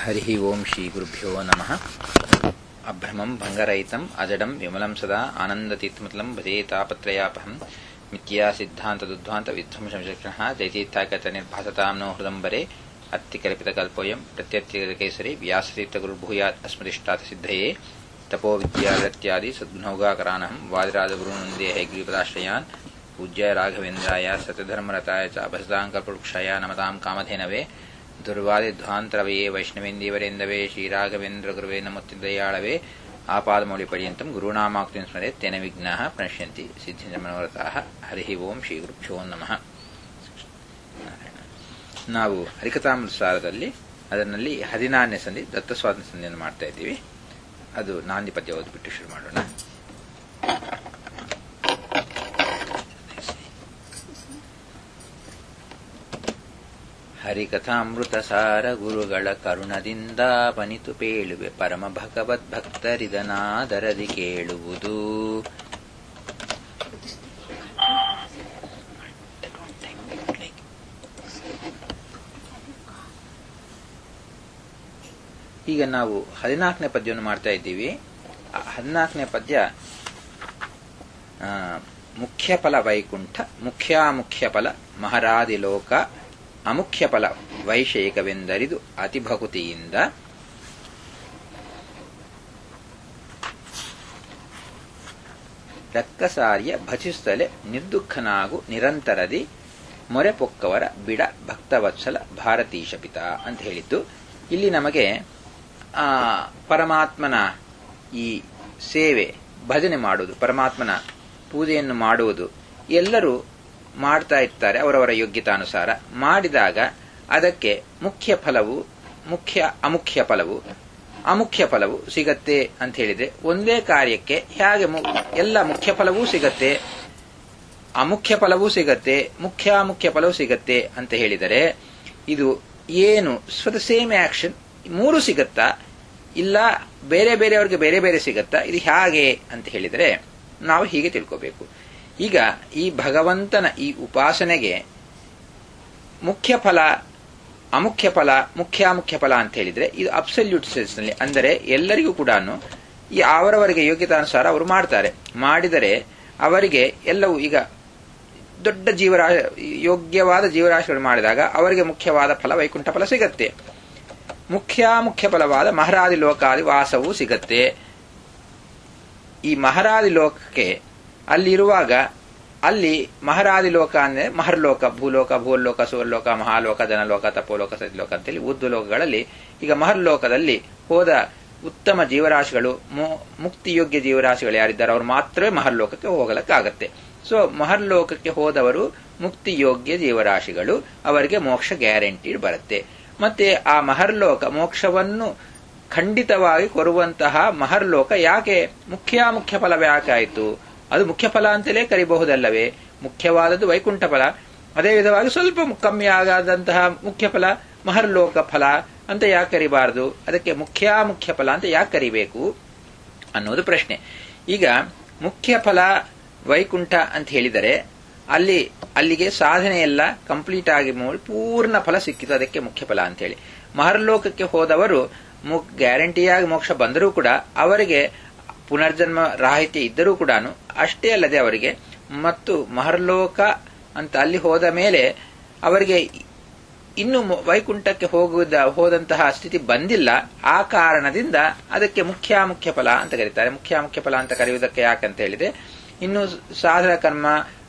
ಹರಿ ಓಂ ಶ್ರೀ ಗುರುಭ್ಯೋ ನಮಃ ಅಭ್ರಮಂ ಭಂಗರಹಿತಂ ಅಜಡಂ ವಿಮಲಂ ಸದಾ ಆನಂದತೀರ್ಥಮತಲಂ ಭಜೇ ತಾಪತ್ರಯಾಪಹಂ ಮಿಥ್ಯಾ ಸಿದ್ಧಾಂತದುದ್ಧಾಂತ ವಿಧ್ವಂಸಂಶಕ್ಷಣಃ ಜಯತೀರ್ಥಾಕತ ನಿರ್ಭಾಸತಾಂ ನೋ ಹೃದಂಬರೆ ಅತ್ತಿಕಲ್ಪಿತಕಲ್ಪೋಯಂ ಪ್ರತ್ಯರ್ಥಿಕೇಸರಿ ವ್ಯಾಸತೀರ್ಥಗುರುರ್ಭೂಯಾತ್ ಅಸ್ಮದಿಷ್ಟಾತ ಸಿದ್ಧಯೇ ತಪೋ ವಿದ್ಯಾರತ್ಯಾದಿ ಸದ್ಗುಣೌಗಾಕರಾನಹಂ ವಾದಿರಾಜಗುರುನಂದೇ ಹೈಗ್ರೀಪದಾಶ್ರಯಾನ್ ಪೂಜ್ಯ ರಾಘವೇಂದ್ರಾಯ ಸತಧರ್ಮರತಾಯ ಚ ಭಸದಾಂಕಲ್ಪವೃಕ್ಷಾಯ ನಮತಾಂ ಕಾಮಧೇನವೇ ದುರ್ವಾದಿಧ್ವಾಂತರವಯೇ ವೈಷ್ಣವೇಂದೀವರೇಂದವೇ ಶ್ರೀರಾಘವೇಂದ್ರ ಗುರುವೇ ನಮೋತ್ತಿದಯಾಳವೇ ಆಪಾದಮೌಳಿ ಪರ್ಯಂತಂ ಗುರುನಾಮಾಕ್ತಿಂ ಸ್ಮರೆ ತೇನ ವಿಘ್ನಾಃ ಪ್ರಣಶ್ಯಂತಿ ಸಿದ್ಧಿಂಚ ಮನೋರಥಾಃ ಹರಿ ಓಂ ಶ್ರೀ ಗುರುಭ್ಯೋ ನಮಃ ನಾವು ಹರಿಕಥಾಮೃತ ಸಾರದಲ್ಲಿ ಅದರಲ್ಲಿ ಹದಿನಾರನೇ ಸಂಧಿ ದತ್ತಸ್ವಾತಂತ್ರ್ಯ ಸಂಧಿಯನ್ನು ಮಾಡ್ತಾ ಇದ್ದೀವಿ ಅದು ನಾಂದಿ ಪದ್ಯ ಓದ್ಬಿಟ್ಟು ಶುರು ಮಾಡೋಣ ಹರಿಕಥಾಮೃತ ಸಾರ ಗುರುಗಳ ಕರುಣದಿಂದ ಬನಿತು ಪೇಳುವೆ ಪರಮ ಭಗವದ್ ಭಕ್ತರಿದನಾದರದಿ ಕೇಳುವುದು ಈಗ ನಾವು ಹದಿನಾಲ್ಕನೇ ಪದ್ಯವನ್ನು ಮಾಡ್ತಾ ಇದ್ದೀವಿ ಹದಿನಾಲ್ಕನೇ ಪದ್ಯ ಮುಖ್ಯ ಫಲ ವೈಕುಂಠ ಮುಖ್ಯಾಮುಖ್ಯ ಫಲ ಮಹರಾದಿ ಲೋಕ ಅಮುಖ್ಯ ಫಲ ವೈಷಯಿಕವೆಂದರಿದು ಅತಿಭಕುತಿಯಿಂದ ರಕ್ಕಸಾರ್ಯ ಭಜಿಸುತ್ತಲೇ ನಿರ್ದುಃಖನಾಗು ನಿರಂತರದಿ ಮೊರೆ ಪೊಕ್ಕವರ ಬಿಡ ಭಕ್ತವತ್ಸಲ ಭಾರತೀಶ ಪಿತ ಅಂತ ಹೇಳಿದ್ದು ಇಲ್ಲಿ ನಮಗೆ ಆ ಪರಮಾತ್ಮನ ಈ ಸೇವೆ ಭಜನೆ ಮಾಡುವುದು ಪರಮಾತ್ಮನ ಪೂಜೆಯನ್ನು ಮಾಡುವುದು ಎಲ್ಲರೂ ಮಾಡ್ತಾ ಇರ್ತಾರೆ ಅವರವರ ಯೋಗ್ಯತಾನುಸಾರ ಮಾಡಿದಾಗ ಅದಕ್ಕೆ ಮುಖ್ಯ ಫಲವು ಮುಖ್ಯ ಅಮುಖ್ಯ ಫಲವು ಅಮುಖ್ಯ ಫಲವು ಸಿಗತ್ತೆ ಅಂತ ಹೇಳಿದ್ರೆ ಒಂದೇ ಕಾರ್ಯಕ್ಕೆ ಹೇಗೆ ಎಲ್ಲ ಮುಖ್ಯ ಫಲವೂ ಸಿಗತ್ತೆ ಅಮುಖ್ಯ ಫಲವೂ ಸಿಗತ್ತೆ ಮುಖ್ಯ ಮುಖ್ಯ ಫಲವೂ ಸಿಗತ್ತೆ ಅಂತ ಹೇಳಿದರೆ ಇದು ಏನು ಫಾರ್ ದ ಸೇಮ್ ಆಕ್ಷನ್ ಮೂರು ಸಿಗತ್ತಾ ಇಲ್ಲ ಬೇರೆ ಬೇರೆಯವ್ರಿಗೆ ಬೇರೆ ಬೇರೆ ಸಿಗತ್ತಾ ಇದು ಹೇಗೆ ಅಂತ ಹೇಳಿದರೆ ನಾವು ಹೀಗೆ ತಿಳ್ಕೋಬೇಕು ಈಗ ಈ ಭಗವಂತನ ಈ ಉಪಾಸನೆಗೆ ಮುಖ್ಯ ಫಲ ಅಮುಖ್ಯ ಫಲ ಮುಖ್ಯಾಮುಖ್ಯ ಫಲ ಅಂತ ಹೇಳಿದ್ರೆ ಇದು ಅಬ್ಸಲ್ಯೂಟ್ ಸೆನ್ಸ್ನಲ್ಲಿ ಅಂದರೆ ಎಲ್ಲರಿಗೂ ಕೂಡ ಈ ಅವರವರಿಗೆ ಯೋಗ್ಯತಾನುಸಾರ ಅವರು ಮಾಡ್ತಾರೆ ಮಾಡಿದರೆ ಅವರಿಗೆ ಎಲ್ಲವೂ ಈಗ ದೊಡ್ಡ ಜೀವರಾ ಯೋಗ್ಯವಾದ ಜೀವರಾಶಿಗಳು ಮಾಡಿದಾಗ ಅವರಿಗೆ ಮುಖ್ಯವಾದ ಫಲ ವೈಕುಂಠ ಫಲ ಸಿಗತ್ತೆ ಮುಖ್ಯಾಮುಖ್ಯ ಫಲವಾದ ಮಹರಾದಿ ಲೋಕಾದಿ ವಾಸವೂ ಸಿಗತ್ತೆ ಈ ಮಹರಾದಿ ಲೋಕಕ್ಕೆ ಅಲ್ಲಿರುವಾಗ ಅಲ್ಲಿ ಮಹರಾದಿ ಲೋಕ ಅಂದ್ರೆ ಮಹರ್ಲೋಕ ಭೂಲೋಕ ಭೂಲೋಕ ಸುವರ್ಲೋಕ ಮಹಾಲೋಕ ಜನಲೋಕ ತಪೋಲೋಕ ಸತಿಲೋಕ ಅಂತೇಳಿ ಉದ್ದು ಲೋಕಗಳಲ್ಲಿ ಈಗ ಮಹರ್ಲೋಕದಲ್ಲಿ ಹೋದ ಉತ್ತಮ ಜೀವರಾಶಿಗಳು ಮುಕ್ತಿಯೋಗ್ಯ ಜೀವರಾಶಿಗಳು ಯಾರಿದ್ದಾರೆ ಅವರು ಮಾತ್ರವೇ ಮಹರ್ಲೋಕಕ್ಕೆ ಹೋಗಲಕ್ಕಾಗತ್ತೆ ಸೊ ಮಹರ್ಲೋಕಕ್ಕೆ ಹೋದವರು ಮುಕ್ತಿಯೋಗ್ಯ ಜೀವರಾಶಿಗಳು ಅವರಿಗೆ ಮೋಕ್ಷ ಗ್ಯಾರಂಟಿಡ್ ಬರುತ್ತೆ ಮತ್ತೆ ಆ ಮಹರ್ಲೋಕ ಮೋಕ್ಷವನ್ನು ಖಂಡಿತವಾಗಿ ಕೊರುವಂತಹ ಮಹರ್ಲೋಕ ಯಾಕೆ ಮುಖ್ಯ ಮುಖ್ಯ ಫಲ ಯಾಕಾಯಿತು ಅದು ಮುಖ್ಯ ಫಲ ಅಂತಲೇ ಕರಿಬಹುದಲ್ಲವೇ ಮುಖ್ಯವಾದದ್ದು ವೈಕುಂಠ ಫಲ ಅದೇ ವಿಧವಾಗಿ ಸ್ವಲ್ಪ ಕಮ್ಮಿ ಆಗಾದಂತಹ ಮುಖ್ಯ ಫಲ ಮಹರ್ಲೋಕ ಫಲ ಅಂತ ಯಾಕೆ ಕರಿಬಾರದು ಅದಕ್ಕೆ ಮುಖ್ಯ ಮುಖ್ಯ ಫಲ ಅಂತ ಯಾಕೆ ಕರಿಬೇಕು ಅನ್ನೋದು ಪ್ರಶ್ನೆ ಈಗ ಮುಖ್ಯ ಫಲ ವೈಕುಂಠ ಅಂತ ಹೇಳಿದರೆ ಅಲ್ಲಿ ಅಲ್ಲಿಗೆ ಸಾಧನೆ ಎಲ್ಲ ಕಂಪ್ಲೀಟ್ ಆಗಿ ಪೂರ್ಣ ಫಲ ಸಿಕ್ಕಿತು ಅದಕ್ಕೆ ಮುಖ್ಯ ಫಲ ಅಂತ ಹೇಳಿ ಮಹರ್ಲೋಕಕ್ಕೆ ಹೋದವರು ಗ್ಯಾರಂಟಿಯಾಗಿ ಮೋಕ್ಷ ಬಂದರೂ ಕೂಡ ಅವರಿಗೆ ಪುನರ್ಜನ್ಮ ರಾಹಿತ್ಯ ಇದ್ದರೂ ಕೂಡ ಅಷ್ಟೇ ಅಲ್ಲದೆ ಅವರಿಗೆ ಮತ್ತು ಮಹರ್ಲೋಕ ಅಂತ ಅಲ್ಲಿ ಹೋದ ಮೇಲೆ ಅವರಿಗೆ ಇನ್ನು ವೈಕುಂಠಕ್ಕೆ ಹೋಗುವುದ ಹೋದಂತಹ ಸ್ಥಿತಿ ಬಂದಿಲ್ಲ ಆ ಕಾರಣದಿಂದ ಅದಕ್ಕೆ ಮುಖ್ಯ ಮುಖ್ಯ ಫಲ ಅಂತ ಕರೀತಾರೆ ಮುಖ್ಯ ಮುಖ್ಯ ಫಲ ಅಂತ ಕರೆಯುವುದಕ್ಕೆ ಯಾಕಂತ ಹೇಳಿದ್ರೆ ಇನ್ನು ಸಾಧನ ಕರ್ಮ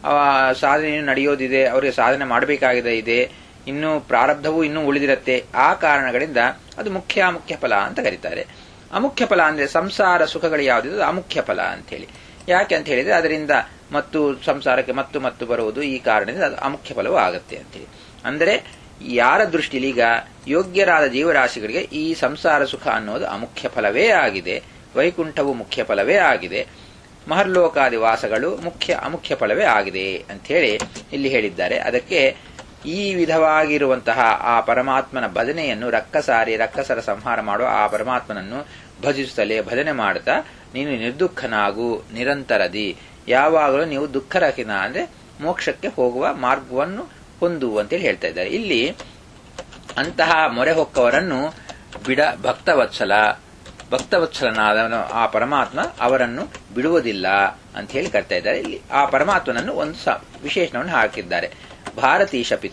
ಸಾಧನೆ ನಡೆಯೋದಿದೆ ಅವರಿಗೆ ಸಾಧನೆ ಮಾಡಬೇಕಾಗಿದೆ ಇದೆ ಇನ್ನು ಪ್ರಾರಬ್ಧವೂ ಇನ್ನೂ ಉಳಿದಿರತ್ತೆ ಆ ಕಾರಣಗಳಿಂದ ಅದು ಮುಖ್ಯ ಮುಖ್ಯ ಫಲ ಅಂತ ಕರೀತಾರೆ ಅಮುಖ್ಯ ಫಲ ಅಂದ್ರೆ ಸಂಸಾರ ಸುಖಗಳು ಯಾವುದಿದೆ ಅಮುಖ್ಯ ಫಲ ಅಂತ ಹೇಳಿ ಯಾಕೆ ಅಂತ ಹೇಳಿದ್ರೆ ಅದರಿಂದ ಮತ್ತು ಸಂಸಾರಕ್ಕೆ ಮತ್ತು ಮತ್ತು ಬರುವುದು ಈ ಕಾರಣದಿಂದ ಅದು ಅಮುಖ್ಯ ಫಲವೂ ಆಗುತ್ತೆ ಅಂತೇಳಿ ಅಂದರೆ ಯಾರ ದೃಷ್ಟಿಲಿ ಈಗ ಯೋಗ್ಯರಾದ ಜೀವರಾಶಿಗಳಿಗೆ ಈ ಸಂಸಾರ ಸುಖ ಅನ್ನೋದು ಅಮುಖ್ಯ ಫಲವೇ ಆಗಿದೆ ವೈಕುಂಠವು ಮುಖ್ಯ ಫಲವೇ ಆಗಿದೆ ಮಹರ್ಲೋಕಾದಿ ವಾಸಗಳು ಮುಖ್ಯ ಅಮುಖ್ಯ ಫಲವೇ ಆಗಿದೆ ಅಂತ ಹೇಳಿ ಇಲ್ಲಿ ಹೇಳಿದ್ದಾರೆ ಅದಕ್ಕೆ ಈ ವಿಧವಾಗಿರುವಂತಹ ಆ ಪರಮಾತ್ಮನ ಭಜನೆಯನ್ನು ರಕ್ಕಸಾರಿ ರಕ್ಕಸರ ಸಂಹಾರ ಮಾಡುವ ಆ ಪರಮಾತ್ಮನನ್ನು ಭಜಿಸುತ್ತಲೇ ಭಜನೆ ಮಾಡುತ್ತಾ ನೀನು ನಿರ್ದುಃಖನಾಗು ನಿರಂತರದಿ ಯಾವಾಗಲೂ ನೀವು ದುಃಖರಹಿತ ಅಂದ್ರೆ ಮೋಕ್ಷಕ್ಕೆ ಹೋಗುವ ಮಾರ್ಗವನ್ನು ಹೊಂದು ಅಂತೇಳಿ ಹೇಳ್ತಾ ಇದ್ದಾರೆ ಇಲ್ಲಿ ಅಂತಹ ಮೊರೆ ಹೊಕ್ಕವರನ್ನು ಬಿಡ ಭಕ್ತವತ್ಸಲ ಭಕ್ತವತ್ಸಲನಾದ ಆ ಪರಮಾತ್ಮ ಅವರನ್ನು ಬಿಡುವುದಿಲ್ಲ ಅಂತ ಹೇಳಿ ಕರ್ತಾ ಇದ್ದಾರೆ ಇಲ್ಲಿ ಆ ಪರಮಾತ್ಮನನ್ನು ಒಂದು ಸ- ವಿಶೇಷಣವನ್ನು ಹಾಕಿದ್ದಾರೆ ಭಾರತೀಶ ಪಿತ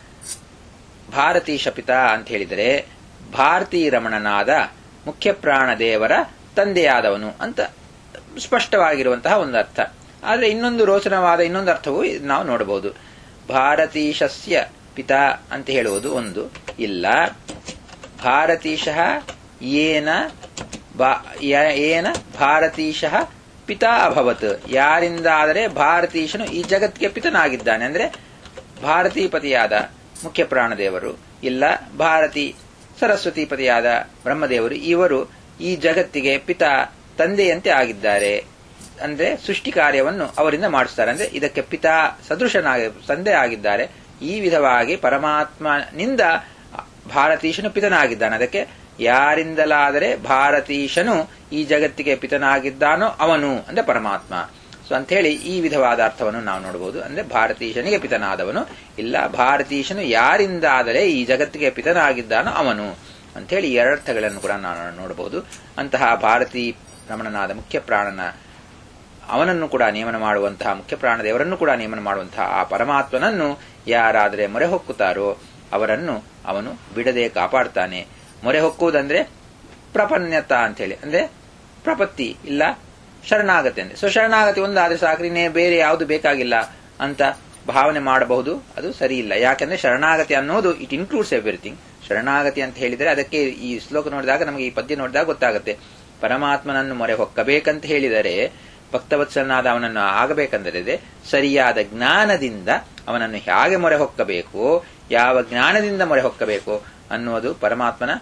ಭಾರತೀಶ ಪಿತ ಅಂತ ಹೇಳಿದರೆ ಭಾರತೀ ರಮಣನಾದ ಮುಖ್ಯ ಪ್ರಾಣ ದೇವರ ತಂದೆಯಾದವನು ಅಂತ ಸ್ಪಷ್ಟವಾಗಿರುವಂತಹ ಒಂದು ಅರ್ಥ ಆದರೆ ಇನ್ನೊಂದು ರೋಚನವಾದ ಇನ್ನೊಂದು ಅರ್ಥವೂ ನಾವು ನೋಡಬಹುದು ಭಾರತೀಶಸ್ಯ ಪಿತ ಅಂತ ಹೇಳುವುದು ಒಂದು ಇಲ್ಲ ಭಾರತೀಶಃ ಏನ ಬಾ- ಯ- ಏನ ಭಾರತೀಶಃ ಪಿತಾ ಅಭವತ್ ಯಾರಿಂದಾದರೆ ಭಾರತೀಶನು ಈ ಜಗತ್ತಿಗೆ ಪಿತನಾಗಿದ್ದಾನೆ ಅಂದ್ರೆ ಭಾರತೀಪತಿಯಾದ ಮುಖ್ಯ ಪ್ರಾಣದೇವರು ಇಲ್ಲ ಭಾರತಿ ಸರಸ್ವತಿಪತಿಯಾದ ಬ್ರಹ್ಮದೇವರು ಇವರು ಈ ಜಗತ್ತಿಗೆ ಪಿತ ತಂದೆಯಂತೆ ಆಗಿದ್ದಾರೆ ಅಂದ್ರೆ ಸೃಷ್ಟಿ ಕಾರ್ಯವನ್ನು ಅವರಿಂದ ಮಾಡಿಸ್ತಾರೆ ಅಂದ್ರೆ ಇದಕ್ಕೆ ಪಿತಾ ಸದೃಶನಾಗಿ ತಂದೆ ಆಗಿದ್ದಾರೆ ಈ ವಿಧವಾಗಿ ಪರಮಾತ್ಮನಿಂದ ಭಾರತೀಶನು ಪಿತನಾಗಿದ್ದಾನೆ ಅದಕ್ಕೆ ಯಾರಿಂದಲಾದರೆ ಭಾರತೀಶನು ಈ ಜಗತ್ತಿಗೆ ಪಿತನಾಗಿದ್ದಾನೋ ಅವನು ಅಂದ್ರೆ ಪರಮಾತ್ಮ ಸೊ ಅಂತ ಹೇಳಿ ಈ ವಿಧವಾದ ಅರ್ಥವನ್ನು ನಾವು ನೋಡಬಹುದು ಅಂದ್ರೆ ಭಾರತೀಶನಿಗೆ ಪಿತನಾದವನು ಇಲ್ಲ ಭಾರತೀಶನು ಯಾರಿಂದಾದರೆ ಈ ಜಗತ್ತಿಗೆ ಪಿತನಾಗಿದ್ದಾನೋ ಅವನು ಅಂತ ಹೇಳಿ ಎರಡರ್ಥಗಳನ್ನು ಕೂಡ ನಾವು ನೋಡಬಹುದು ಅಂತಹ ಭಾರತೀ ರಮಣನಾದ ಮುಖ್ಯ ಪ್ರಾಣನ ಅವನನ್ನು ಕೂಡ ನೇಮನ ಮಾಡುವಂತಹ ಮುಖ್ಯ ಪ್ರಾಣದೇವರನ್ನು ಕೂಡ ನೇಮನ ಮಾಡುವಂತಹ ಆ ಪರಮಾತ್ಮನನ್ನು ಯಾರಾದರೆ ಮೊರೆ ಹೊಕ್ಕುತ್ತಾರೋ ಅವರನ್ನು ಅವನು ಬಿಡದೆ ಕಾಪಾಡ್ತಾನೆ ಮೊರೆ ಹೊಕ್ಕುವುದಂದ್ರೆ ಪ್ರಪನ್ಯತ ಅಂತೇಳಿ ಅಂದ್ರೆ ಪ್ರಪತ್ತಿ ಇಲ್ಲ ಶರಣಾಗತಿ ಅಂದ್ರೆ ಸೊ ಶರಣಾಗತಿ ಒಂದಾದ್ರೆ ಸಾಕ್ರಿನೇ ಬೇರೆ ಯಾವುದು ಬೇಕಾಗಿಲ್ಲ ಅಂತ ಭಾವನೆ ಮಾಡಬಹುದು ಅದು ಸರಿ ಇಲ್ಲ ಯಾಕಂದ್ರೆ ಶರಣಾಗತಿ ಅನ್ನೋದು ಇಟ್ ಇನ್ಕ್ಲೂಡ್ಸ್ ಎವ್ರಿಥಿಂಗ್ ಶರಣಾಗತಿ ಅಂತ ಹೇಳಿದರೆ ಅದಕ್ಕೆ ಈ ಶ್ಲೋಕ ನೋಡಿದಾಗ ನಮಗೆ ಈ ಪದ್ಯ ನೋಡಿದಾಗ ಗೊತ್ತಾಗುತ್ತೆ ಪರಮಾತ್ಮನನ್ನು ಮೊರೆ ಹೊಕ್ಕಬೇಕಂತ ಹೇಳಿದರೆ ಭಕ್ತವತ್ಸಲನಾದ ಅವನನ್ನು ಆಗಬೇಕಂದರೆ ಸರಿಯಾದ ಜ್ಞಾನದಿಂದ ಅವನನ್ನು ಹೇಗೆ ಮೊರೆ ಹೊಕ್ಕಬೇಕು ಯಾವ ಜ್ಞಾನದಿಂದ ಮೊರೆ ಹೊಕ್ಕಬೇಕು ಅನ್ನುವುದು ಪರಮಾತ್ಮನ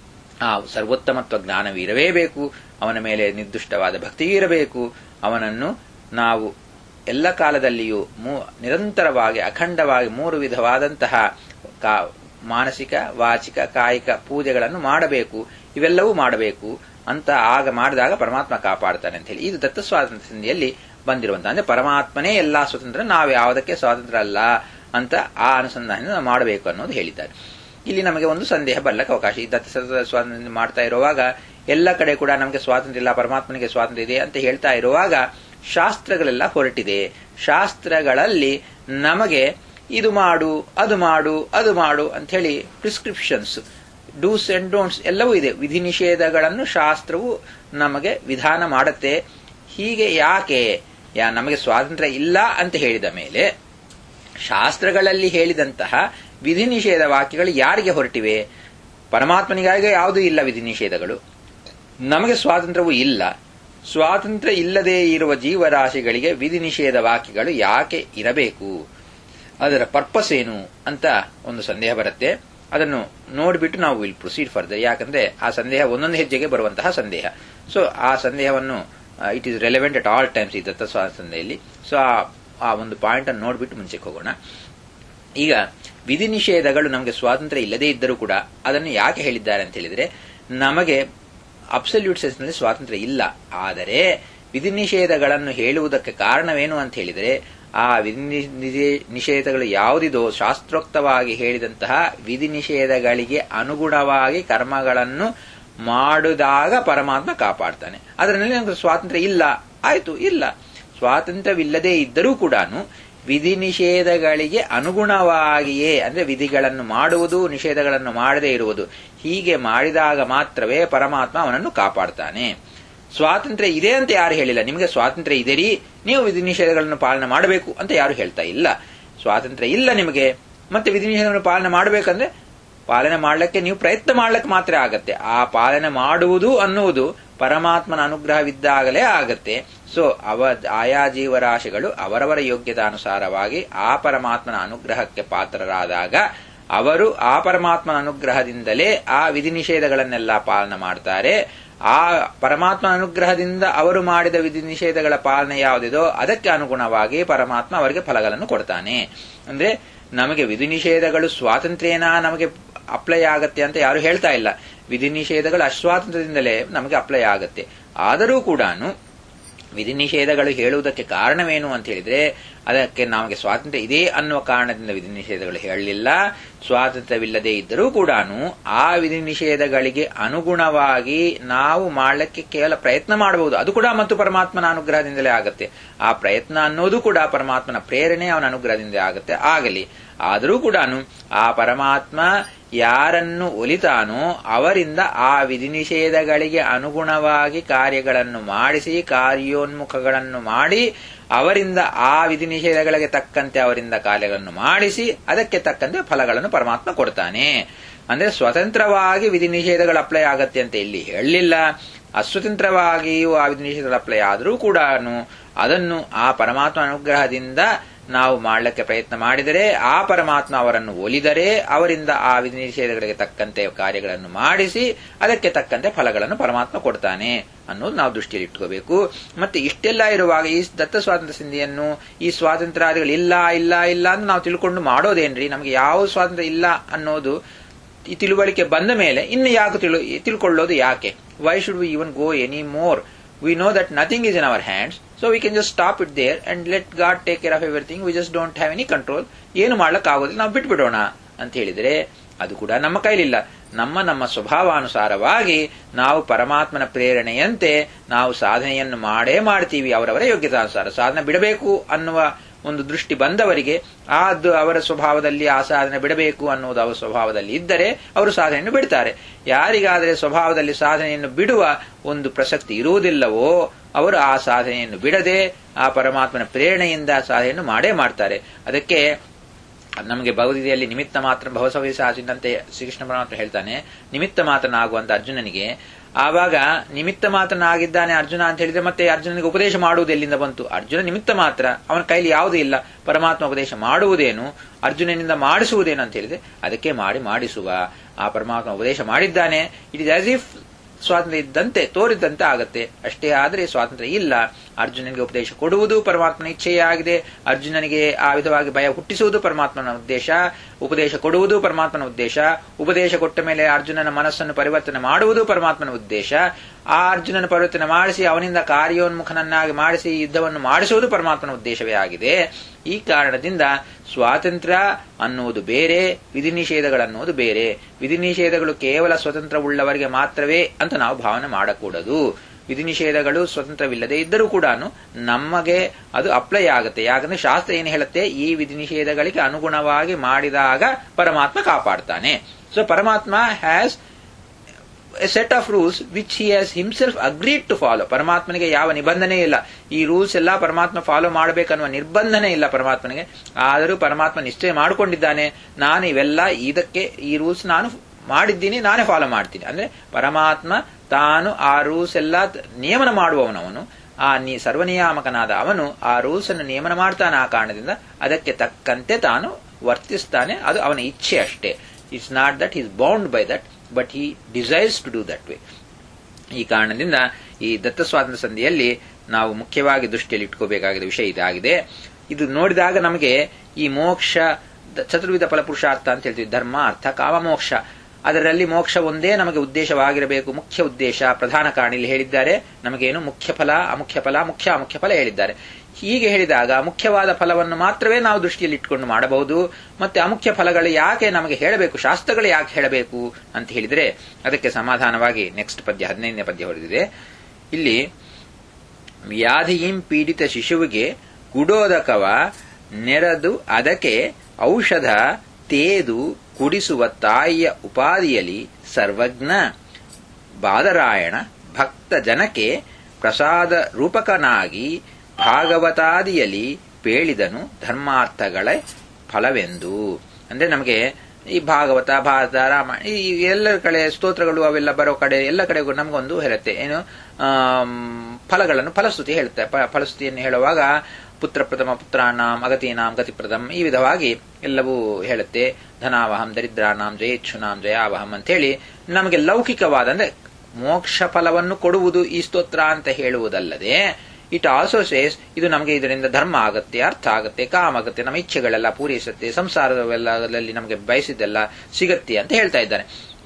ಆ ಸರ್ವೋತ್ತಮತ್ವ ಜ್ಞಾನವಿರಬೇಕು ಅವನ ಮೇಲೆ ನಿರ್ದುಷ್ಟವಾದ ಭಕ್ತಿಯೂ ಇರಬೇಕು ಅವನನ್ನು ನಾವು ಎಲ್ಲ ಕಾಲದಲ್ಲಿಯೂ ಮೂ- ನಿರಂತರವಾಗಿ ಅಖಂಡವಾಗಿ ಮೂರು ವಿಧವಾದಂತಹ ಕಾ- ಮಾನಸಿಕ ವಾಚಿಕ ಕಾಯಿಕ ಪೂಜೆಗಳನ್ನು ಮಾಡಬೇಕು ಇವೆಲ್ಲವೂ ಮಾಡಬೇಕು ಅಂತ ಆಗ ಮಾಡಿದಾಗ ಪರಮಾತ್ಮ ಕಾಪಾಡ್ತಾನೆ ಅಂತ ಹೇಳಿ ಇದು ದತ್ತ ಸ್ವಾತಂತ್ರ್ಯ ಸಂಧಿಯಲ್ಲಿ ಬಂದಿರುವಂತಹ ಅಂದ್ರೆ ಪರಮಾತ್ಮನೇ ಎಲ್ಲಾ ಸ್ವತಂತ್ರ ನಾವು ಯಾವುದಕ್ಕೆ ಸ್ವಾತಂತ್ರ್ಯ ಅಲ್ಲ ಅಂತ ಆ ಅನುಸಂಧಾನ ನಾವು ಮಾಡಬೇಕು ಅನ್ನೋದು ಹೇಳಿದ್ದಾರೆ ಇಲ್ಲಿ ನಮಗೆ ಒಂದು ಸಂದೇಹ ಬರ್ಲಕ್ಕೆ ಅವಕಾಶ ಈ ದತ್ತ ಸತ- ಸ್ವಾತಂತ್ರ್ಯ ಮಾಡ್ತಾ ಇರುವಾಗ ಎಲ್ಲ ಕಡೆ ಕೂಡ ನಮಗೆ ಸ್ವಾತಂತ್ರ್ಯ ಇಲ್ಲ ಪರಮಾತ್ಮನಿಗೆ ಸ್ವಾತಂತ್ರ್ಯ ಇದೆ ಅಂತ ಹೇಳ್ತಾ ಇರುವಾಗ ಶಾಸ್ತ್ರಗಳೆಲ್ಲ ಹೊರಟಿದೆ ಶಾಸ್ತ್ರಗಳಲ್ಲಿ ನಮಗೆ ಇದು ಮಾಡು ಅದು ಮಾಡು ಅದು ಮಾಡು ಅಂತ ಹೇಳಿ ಪ್ರಿಸ್ಕ್ರಿಪ್ಷನ್ಸ್ ಡೂಸ್ ಅಂಡ್ ಡೋಂಟ್ಸ್ ಎಲ್ಲವೂ ಇದೆ ವಿಧಿ ನಿಷೇಧಗಳನ್ನು ಶಾಸ್ತ್ರವು ನಮಗೆ ವಿಧಾನ ಮಾಡುತ್ತೆ ಹೀಗೆ ಯಾಕೆ ಯಾ ನಮಗೆ ಸ್ವಾತಂತ್ರ್ಯ ಇಲ್ಲ ಅಂತ ಹೇಳಿದ ಮೇಲೆ ಶಾಸ್ತ್ರಗಳಲ್ಲಿ ಹೇಳಿದಂತಹ ವಿಧಿ ನಿಷೇಧ ವಾಕ್ಯಗಳು ಯಾರಿಗೆ ಹೊರಟಿವೆ ಪರಮಾತ್ಮನಿಗಾಗಿ ಯಾವುದೂ ಇಲ್ಲ ವಿಧಿ ನಿಷೇಧಗಳು ನಮಗೆ ಸ್ವಾತಂತ್ರ್ಯವೂ ಇಲ್ಲ ಸ್ವಾತಂತ್ರ್ಯ ಇಲ್ಲದೆ ಇರುವ ಜೀವರಾಶಿಗಳಿಗೆ ವಿಧಿ ನಿಷೇಧ ವಾಕ್ಯಗಳು ಯಾಕೆ ಇರಬೇಕು ಅದರ ಪರ್ಪಸ್ ಏನು ಅಂತ ಒಂದು ಸಂದೇಹ ಬರುತ್ತೆ ಅದನ್ನು ನೋಡಿಬಿಟ್ಟು ನಾವು ವಿಲ್ ಪ್ರೊಸೀಡ್ ಫರ್ದರ್ ಯಾಕಂದ್ರೆ ಆ ಸಂದೇಹ ಒಂದೊಂದು ಹೆಜ್ಜೆಗೆ ಬರುವಂತಹ ಸಂದೇಹ ಸೊ ಆ ಸಂದೇಹವನ್ನು it is relevant at all times ಈ ದತ್ತ ಸ್ವಾತಂತ್ರ್ಯದಲ್ಲಿ ಸೊ ಆ ಒಂದು ಪಾಯಿಂಟ್ ಅನ್ನು ನೋಡಿಬಿಟ್ಟು ಮುಂಚೆಗೆ ಹೋಗೋಣ ಈಗ ವಿಧಿ ನಿಷೇಧಗಳು ನಮಗೆ ಸ್ವಾತಂತ್ರ್ಯ ಇಲ್ಲದೇ ಇದ್ದರೂ ಕೂಡ ಅದನ್ನು ಯಾಕೆ ಹೇಳಿದ್ದಾರೆ ಅಂತ ಹೇಳಿದ್ರೆ ನಮಗೆ ಅಬ್ಸಲ್ಯೂಟ್ ಸೆನ್ಸ್ನಲ್ಲಿ ಸ್ವಾತಂತ್ರ್ಯ ಇಲ್ಲ ಆದರೆ ವಿಧಿ ನಿಷೇಧಗಳನ್ನು ಹೇಳುವುದಕ್ಕೆ ಕಾರಣವೇನು ಅಂತ ಹೇಳಿದರೆ ಆ ವಿಧಿ ನಿ- ನಿಷೇ- ನಿಷೇಧಗಳು ಯಾವುದಿದೋ ಶಾಸ್ತ್ರೋಕ್ತವಾಗಿ ಹೇಳಿದಂತಹ ವಿಧಿ ನಿಷೇಧಗಳಿಗೆ ಅನುಗುಣವಾಗಿ ಕರ್ಮಗಳನ್ನು ಮಾಡಿದಾಗ ಪರಮಾತ್ಮ ಕಾಪಾಡ್ತಾನೆ ಅದರಲ್ಲಿ ನಮಗೆ ಸ್ವಾತಂತ್ರ್ಯ ಇಲ್ಲ ಆಯ್ತು ಇಲ್ಲ ಸ್ವಾತಂತ್ರ್ಯವಿಲ್ಲದೆ ಇದ್ದರೂ ಕೂಡ ವಿಧಿ ನಿಷೇಧಗಳಿಗೆ ಅನುಗುಣವಾಗಿಯೇ ಅಂದ್ರೆ ವಿಧಿಗಳನ್ನು ಮಾಡುವುದು ನಿಷೇಧಗಳನ್ನು ಮಾಡದೇ ಇರುವುದು ಹೀಗೆ ಮಾಡಿದಾಗ ಮಾತ್ರವೇ ಪರಮಾತ್ಮ ಅವನನ್ನು ಕಾಪಾಡ್ತಾನೆ ಸ್ವಾತಂತ್ರ್ಯ ಇದೆ ಅಂತ ಯಾರು ಹೇಳಿಲ್ಲ ನಿಮಗೆ ಸ್ವಾತಂತ್ರ್ಯ ಇದೆ ರೀ ನೀವು ವಿಧಿ ನಿಷೇಧಗಳನ್ನು ಪಾಲನೆ ಮಾಡಬೇಕು ಅಂತ ಯಾರು ಹೇಳ್ತಾ ಇಲ್ಲ ಸ್ವಾತಂತ್ರ್ಯ ಇಲ್ಲ ನಿಮಗೆ ಮತ್ತೆ ವಿಧಿ ನಿಷೇಧಗಳನ್ನು ಪಾಲನೆ ಮಾಡಬೇಕಂದ್ರೆ ಪಾಲನೆ ಮಾಡಲಿಕ್ಕೆ ನೀವು ಪ್ರಯತ್ನ ಮಾಡಲಿಕ್ಕೆ ಮಾತ್ರ ಆಗತ್ತೆ ಆ ಪಾಲನೆ ಮಾಡುವುದು ಅನ್ನುವುದು ಪರಮಾತ್ಮನ ಅನುಗ್ರಹವಿದ್ದಾಗಲೇ ಆಗತ್ತೆ ಸೊ ಅವ ಆಯಾ ಜೀವರಾಶಿಗಳು ಅವರವರ ಯೋಗ್ಯತಾನುಸಾರವಾಗಿ ಆ ಪರಮಾತ್ಮನ ಅನುಗ್ರಹಕ್ಕೆ ಪಾತ್ರರಾದಾಗ ಅವರು ಆ ಪರಮಾತ್ಮನ ಅನುಗ್ರಹದಿಂದಲೇ ಆ ವಿಧಿ ನಿಷೇಧಗಳನ್ನೆಲ್ಲ ಪಾಲನೆ ಮಾಡ್ತಾರೆ ಆ ಪರಮಾತ್ಮನ ಅನುಗ್ರಹದಿಂದ ಅವರು ಮಾಡಿದ ವಿಧಿ ನಿಷೇಧಗಳ ಪಾಲನೆ ಯಾವುದಿದೋ ಅದಕ್ಕೆ ಅನುಗುಣವಾಗಿ ಪರಮಾತ್ಮ ಅವರಿಗೆ ಫಲಗಳನ್ನು ಕೊಡ್ತಾನೆ ಅಂದ್ರೆ ನಮಗೆ ವಿಧಿ ನಿಷೇಧಗಳು ಸ್ವಾತಂತ್ರ್ಯನ ನಮಗೆ ಅಪ್ಲೈ ಆಗತ್ತೆ ಅಂತ ಯಾರು ಹೇಳ್ತಾ ಇಲ್ಲ ವಿಧಿ ನಿಷೇಧಗಳು ಅಸ್ವಾತಂತ್ರ್ಯದಿಂದಲೇ ನಮಗೆ ಅಪ್ಲೈ ಆಗತ್ತೆ ಆದರೂ ಕೂಡ ವಿಧಿ ನಿಷೇಧಗಳು ಹೇಳುವುದಕ್ಕೆ ಕಾರಣವೇನು ಅಂತ ಹೇಳಿದ್ರೆ ಅದಕ್ಕೆ ನಮಗೆ ಸ್ವಾತಂತ್ರ್ಯ ಇದೆ ಅನ್ನುವ ಕಾರಣದಿಂದ ವಿಧಿ ನಿಷೇಧಗಳು ಹೇಳಲಿಲ್ಲ ಸ್ವಾತಂತ್ರ್ಯವಿಲ್ಲದೆ ಇದ್ದರೂ ಕೂಡ ಆ ವಿಧಿ ನಿಷೇಧಗಳಿಗೆ ಅನುಗುಣವಾಗಿ ನಾವು ಮಾಡಲಿಕ್ಕೆ ಕೇವಲ ಪ್ರಯತ್ನ ಮಾಡಬಹುದು ಅದು ಕೂಡ ಮತ್ತು ಪರಮಾತ್ಮನ ಅನುಗ್ರಹದಿಂದಲೇ ಆಗುತ್ತೆ ಆ ಪ್ರಯತ್ನ ಅನ್ನೋದು ಕೂಡ ಪರಮಾತ್ಮನ ಪ್ರೇರಣೆ ಅವನ ಅನುಗ್ರಹದಿಂದ ಆಗುತ್ತೆ ಆಗಲಿ ಆದರೂ ಕೂಡ ಆ ಪರಮಾತ್ಮ ಯಾರನ್ನು ಒಲಿತಾನೋ ಅವರಿಂದ ಆ ವಿಧಿ ನಿಷೇಧಗಳಿಗೆ ಅನುಗುಣವಾಗಿ ಕಾರ್ಯಗಳನ್ನು ಮಾಡಿಸಿ ಕಾರ್ಯೋನ್ಮುಖಗಳನ್ನು ಮಾಡಿ ಅವರಿಂದ ಆ ವಿಧಿ ನಿಷೇಧಗಳಿಗೆ ತಕ್ಕಂತೆ ಅವರಿಂದ ಕಾರ್ಯಗಳನ್ನು ಮಾಡಿಸಿ ಅದಕ್ಕೆ ತಕ್ಕಂತೆ ಫಲಗಳನ್ನು ಪರಮಾತ್ಮ ಕೊಡ್ತಾನೆ ಅಂದ್ರೆ ಸ್ವತಂತ್ರವಾಗಿ ವಿಧಿ ನಿಷೇಧಗಳು ಅಪ್ಲೈ ಆಗತ್ತೆ ಅಂತ ಇಲ್ಲಿ ಹೇಳಲಿಲ್ಲ ಅಸ್ವತಂತ್ರವಾಗಿಯೂ ಆ ವಿಧಿ ನಿಷೇಧಗಳು ಅಪ್ಲೈ ಆದರೂ ಕೂಡ ಅದನ್ನು ಆ ಪರಮಾತ್ಮ ಅನುಗ್ರಹದಿಂದ ನಾವು ಮಾಡಲಿಕ್ಕೆ ಪ್ರಯತ್ನ ಮಾಡಿದರೆ ಆ ಪರಮಾತ್ಮ ಅವರನ್ನು ಒಲಿದರೆ ಅವರಿಂದ ಆ ವಿಧಿ ನಿಷೇಧಗಳಿಗೆ ತಕ್ಕಂತೆ ಕಾರ್ಯಗಳನ್ನು ಮಾಡಿಸಿ ಅದಕ್ಕೆ ತಕ್ಕಂತೆ ಫಲಗಳನ್ನು ಪರಮಾತ್ಮ ಕೊಡ್ತಾನೆ ಅನ್ನೋದು ನಾವು ದೃಷ್ಟಿಯಲ್ಲಿ ಇಟ್ಕೋಬೇಕು ಮತ್ತೆ ಇಷ್ಟೆಲ್ಲ ಇರುವಾಗ ಈ ದತ್ತ ಸ್ವಾತಂತ್ರ್ಯ ಸಂಧಿಯನ್ನು ಈ ಸ್ವಾತಂತ್ರ್ಯಾದಿಗಳು ಇಲ್ಲ ಇಲ್ಲ ಇಲ್ಲ ಅಂತ ನಾವು ತಿಳ್ಕೊಂಡು ಮಾಡೋದೇನ್ರಿ ನಮಗೆ ಯಾವ ಸ್ವಾತಂತ್ರ್ಯ ಇಲ್ಲ ಅನ್ನೋದು ಈ ತಿಳುವಳಿಕೆ ಬಂದ ಮೇಲೆ ಇನ್ನು ಯಾಕೆ ತಿಳು ತಿಳ್ಕೊಳ್ಳೋದು ಯಾಕೆ why should we even go any more we know that nothing is in our hands so we can just stop it there and let god take care of everything we just don't have any control ಏನು ಆಗೋದಿಲ್ಲ ನಾವು ಬಿಟ್ಬಿಡೋಣ ಅಂತ ಹೇಳಿದರೆ ಅದು ಕೂಡ ನಮ್ಮ ಕೈಲಿಲ್ಲ ನಮ್ಮ ನಮ್ಮ ಸ್ವಭಾವಾನುಸಾರವಾಗಿ ನಾವು ಪರಮಾತ್ಮನ ಪ್ರೇರಣೆಯಂತೆ ನಾವು ಸಾಧನೆಯನ್ನು ಮಾಡೇ ಮಾಡ್ತೀವಿ ಅವರವರ ಯೋಗ್ಯತಾನುಸಾರ ಸಾಧನೆ ಬಿಡಬೇಕು ಅನ್ನುವ ಒಂದು ದೃಷ್ಟಿ ಬಂದವರಿಗೆ ಅದು ಅವರ ಸ್ವಭಾವದಲ್ಲಿ ಆ ಸಾಧನೆ ಬಿಡಬೇಕು ಅನ್ನುವುದು ಅವರ ಸ್ವಭಾವದಲ್ಲಿ ಇದ್ದರೆ ಅವರು ಸಾಧನೆಯನ್ನು ಬಿಡ್ತಾರೆ ಯಾರಿಗಾದರೆ ಸ್ವಭಾವದಲ್ಲಿ ಸಾಧನೆಯನ್ನು ಬಿಡುವ ಒಂದು ಪ್ರಸಕ್ತಿ ಇರುವುದಿಲ್ಲವೋ ಅವರು ಆ ಸಾಧನೆಯನ್ನು ಬಿಡದೆ ಆ ಪರಮಾತ್ಮನ ಪ್ರೇರಣೆಯಿಂದ ಸಾಧನೆಯನ್ನು ಮಾಡೇ ಮಾಡ್ತಾರೆ ಅದಕ್ಕೆ ನಮಗೆ ಭಗವದ್ಗೀತೆಯಲ್ಲಿ ನಿಮಿತ್ತ ಮಾತ್ರ ಭವಸವಿಸಾಚಿನಂತೆ ಶ್ರೀಕೃಷ್ಣ ಪರಮಾತ್ಮ ಹೇಳ್ತಾನೆ ನಿಮಿತ್ತ ಮಾತ್ರನಾಗುವಂತ ಅರ್ಜುನನಿಗೆ ಆವಾಗ ನಿಮಿತ್ತ ಮಾತ್ರನಾಗಿದ್ದಾನೆ ಅರ್ಜುನ ಅಂತ ಹೇಳಿದ್ರೆ ಮತ್ತೆ ಅರ್ಜುನನಿಗೆ ಉಪದೇಶ ಮಾಡುವುದು ಎಲ್ಲಿಂದ ಬಂತು ಅರ್ಜುನ ನಿಮಿತ್ತ ಮಾತ್ರ ಅವನ ಕೈಲಿ ಯಾವುದೂ ಇಲ್ಲ ಪರಮಾತ್ಮ ಉಪದೇಶ ಮಾಡುವುದೇನು ಅರ್ಜುನನಿಂದ ಮಾಡಿಸುವುದೇನು ಅಂತ ಹೇಳಿದ್ರೆ ಅದಕ್ಕೆ ಮಾಡಿ ಮಾಡಿಸುವ ಆ ಪರಮಾತ್ಮ ಉಪದೇಶ ಮಾಡಿದ್ದಾನೆ ಇಟ್ ಇಸ್ ಆಸ್ ಇಫ್ ಸ್ವಾತಂತ್ರ್ಯ ಇದ್ದಂತೆ ತೋರಿದ್ದಂತೆ ಆಗತ್ತೆ ಅಷ್ಟೇ ಆದರೆ ಸ್ವಾತಂತ್ರ್ಯ ಇಲ್ಲ ಅರ್ಜುನನಿಗೆ ಉಪದೇಶ ಕೊಡುವುದು ಪರಮಾತ್ಮನ ಇಚ್ಛೆಯೇ ಆಗಿದೆ ಅರ್ಜುನನಿಗೆ ಆ ವಿಧವಾಗಿ ಭಯ ಹುಟ್ಟಿಸುವುದು ಪರಮಾತ್ಮನ ಉದ್ದೇಶ ಉಪದೇಶ ಕೊಡುವುದು ಪರಮಾತ್ಮನ ಉದ್ದೇಶ ಉಪದೇಶ ಕೊಟ್ಟ ಮೇಲೆ ಅರ್ಜುನನ ಮನಸ್ಸನ್ನು ಪರಿವರ್ತನೆ ಮಾಡುವುದು ಪರಮಾತ್ಮನ ಉದ್ದೇಶ ಆ ಅರ್ಜುನನ ಪರಿವರ್ತನೆ ಮಾಡಿಸಿ ಅವನಿಂದ ಕಾರ್ಯೋನ್ಮುಖನನ್ನಾಗಿ ಮಾಡಿಸಿ ಯುದ್ಧವನ್ನು ಮಾಡಿಸುವುದು ಪರಮಾತ್ಮನ ಉದ್ದೇಶವೇ ಆಗಿದೆ ಈ ಕಾರಣದಿಂದ ಸ್ವಾತಂತ್ರ್ಯ ಅನ್ನುವುದು ಬೇರೆ ವಿಧಿ ನಿಷೇಧಗಳನ್ನುವುದು ಬೇರೆ ವಿಧಿ ನಿಷೇಧಗಳು ಕೇವಲ ಸ್ವತಂತ್ರವುಳ್ಳವರಿಗೆ ಮಾತ್ರವೇ ಅಂತ ನಾವು ಭಾವನೆ ಮಾಡಕೂಡದು ವಿಧಿ ನಿಷೇಧಗಳು ಸ್ವತಂತ್ರವಿಲ್ಲದೆ ಇದ್ದರೂ ಕೂಡ ನಮಗೆ ಅದು ಅಪ್ಲೈ ಆಗುತ್ತೆ ಯಾಕಂದ್ರೆ ಶಾಸ್ತ್ರ ಏನು ಹೇಳುತ್ತೆ ಈ ವಿಧಿ ನಿಷೇಧಗಳಿಗೆ ಅನುಗುಣವಾಗಿ ಮಾಡಿದಾಗ ಪರಮಾತ್ಮ ಕಾಪಾಡ್ತಾನೆ ಸೊ ಪರಮಾತ್ಮ has a set of rules which he has himself agreed to follow ಪರಮಾತ್ಮನಿಗೆ ಯಾವ ನಿಬಂಧನೆ ಇಲ್ಲ ಈ ರೂಲ್ಸ್ ಎಲ್ಲ ಪರಮಾತ್ಮ ಫಾಲೋ ಮಾಡಬೇಕನ್ನುವ ನಿರ್ಬಂಧನೆ ಇಲ್ಲ ಪರಮಾತ್ಮನಿಗೆ ಆದರೂ ಪರಮಾತ್ಮ ನಿಶ್ಚಯ ಮಾಡಿಕೊಂಡಿದ್ದಾನೆ ನಾನು ಇವೆಲ್ಲ ಇದಕ್ಕೆ ಈ ರೂಲ್ಸ್ ನಾನು ಮಾಡಿದ್ದೀನಿ ನಾನೇ ಫಾಲೋ ಮಾಡ್ತೀನಿ ಅಂದ್ರೆ ಪರಮಾತ್ಮ ತಾನು ಆ ರೂಲ್ಸ್ ಎಲ್ಲ ನಿಯಮನ ಮಾಡುವವನವನು ಆ ನೀ ಸರ್ವನಿಯಾಮಕನಾದ ಅವನು ಆ ರೂಲ್ಸ್ ಅನ್ನು ನಿಯಮನ ಮಾಡ್ತಾನೆ ಆ ಕಾರಣದಿಂದ ಅದಕ್ಕೆ ತಕ್ಕಂತೆ ತಾನು ವರ್ತಿಸ್ತಾನೆ ಅದು ಅವನ ಇಚ್ಛೆ ಅಷ್ಟೇ it's not that is bound by that but he desires to do that way ಈ ಕಾರಣದಿಂದ ಈ ದತ್ತ ಸ್ವಾತಂತ್ರ್ಯ ಸಂಧಿಯಲ್ಲಿ ನಾವು ಮುಖ್ಯವಾಗಿ ದೃಷ್ಟಿಯಲ್ಲಿ ಇಟ್ಕೋಬೇಕಾಗಿದ್ದ ವಿಷಯ ಇದಾಗಿದೆ ಇದು ನೋಡಿದಾಗ ನಮಗೆ ಈ ಮೋಕ್ಷ ಚತುರ್ವಿಧ ಫಲಪುರುಷಾರ್ಥ ಅಂತ ಹೇಳ್ತೀವಿ ಧರ್ಮ ಅರ್ಥ ಕಾಮ ಮೋಕ್ಷ ಅದರಲ್ಲಿ ಮೋಕ್ಷ ಒಂದೇ ನಮಗೆ ಉದ್ದೇಶವಾಗಿರಬೇಕು ಮುಖ್ಯ ಉದ್ದೇಶ ಪ್ರಧಾನ ಕಾರಣ ಇಲ್ಲಿ ಹೇಳಿದ್ದಾರೆ ನಮಗೇನು ಮುಖ್ಯ ಫಲ ಅಮುಖ್ಯ ಫಲ ಮುಖ್ಯ ಅಮುಖ್ಯ ಫಲ ಹೇಳಿದ್ದಾರೆ ಹೀಗೆ ಹೇಳಿದಾಗ ಮುಖ್ಯವಾದ ಫಲವನ್ನು ಮಾತ್ರವೇ ನಾವು ದೃಷ್ಟಿಯಲ್ಲಿ ಇಟ್ಕೊಂಡು ಮಾಡಬಹುದು ಮತ್ತೆ ಅಮುಖ್ಯ ಫಲಗಳು ಯಾಕೆ ನಮಗೆ ಹೇಳಬೇಕು ಶಾಸ್ತ್ರಗಳು ಯಾಕೆ ಹೇಳಬೇಕು ಅಂತ ಹೇಳಿದರೆ ಅದಕ್ಕೆ ಸಮಾಧಾನವಾಗಿ ನೆಕ್ಸ್ಟ್ ಪದ್ಯ ಹದಿನೈದನೇ ಪದ್ಯ ಹೊಡೆದಿದೆ ಇಲ್ಲಿ ವ್ಯಾಧಿಯಿಂ ಪೀಡಿತ ಶಿಶುವಿಗೆ ಗುಡೋದಕವ ನೆರೆದು ಅದಕ್ಕೆ ಔಷಧ ತೇದು ಕುಡಿಸುವ ತಾಯಿಯ ಉಪಾಧಿಯಲ್ಲಿ ಸರ್ವಜ್ಞ ಬಾದರಾಯಣ ಭಕ್ತ ಜನಕ್ಕೆ ಪ್ರಸಾದ ರೂಪಕನಾಗಿ ಭಾಗವತಾದಿಯಲ್ಲಿ ಪೇಳಿದನು ಧರ್ಮಾರ್ಥಗಳ ಫಲವೆಂದು ಅಂದ್ರೆ ನಮಗೆ ಈ ಭಾಗವತ ಭಾರತ ರಾಮ ಈ ಎಲ್ಲ ಕಡೆ ಸ್ತೋತ್ರಗಳು ಅವೆಲ್ಲ ಬರೋ ಕಡೆ ಎಲ್ಲ ಕಡೆಗೂ ನಮಗೊಂದು ಹೇಳುತ್ತೆ ಏನು ಫಲಗಳನ್ನು ಫಲಶ್ರುತಿ ಹೇಳುತ್ತೆ ಫಲಶ್ರುತಿಯನ್ನು ಹೇಳುವಾಗ ಪುತ್ರ ಪ್ರಥಮ ಪುತ್ರಾಣಾಂ ಅಗತೀನಾಂ ಗತಿಪ್ರದಂ ಈ ವಿಧವಾಗಿ ಎಲ್ಲವೂ ಹೇಳುತ್ತೆ ಧನಾವಹಂ ದರಿದ್ರಾನಾಂ ಜಯೇಚ್ಛುನಾಂ ಜಯಾವಹಂ ಅಂತ ಹೇಳಿ ನಮಗೆ ಲೌಕಿಕವಾದ ಅಂದ್ರೆ ಮೋಕ್ಷ ಫಲವನ್ನು ಕೊಡುವುದು ಈ ಸ್ತೋತ್ರ ಅಂತ ಹೇಳುವುದಲ್ಲದೆ ಇಟ್ ಆಲ್ಸೋ ಸೇಸ್ ಇದು ನಮಗೆ ಇದರಿಂದ ಧರ್ಮ ಆಗತ್ತೆ ಅರ್ಥ ಆಗತ್ತೆ ಕಾಮ ಆಗತ್ತೆ ನಮ್ಮ ಇಚ್ಛೆಗಳೆಲ್ಲ ಪೂರೈಸುತ್ತೆ ಸಂಸಾರವೆಲ್ಲದಲ್ಲಿ ನಮಗೆ ಬಯಸಿದ್ದೆಲ್ಲ ಸಿಗತ್ತೆ ಅಂತ ಹೇಳ್ತಾ ಇದ್ದಾನೆ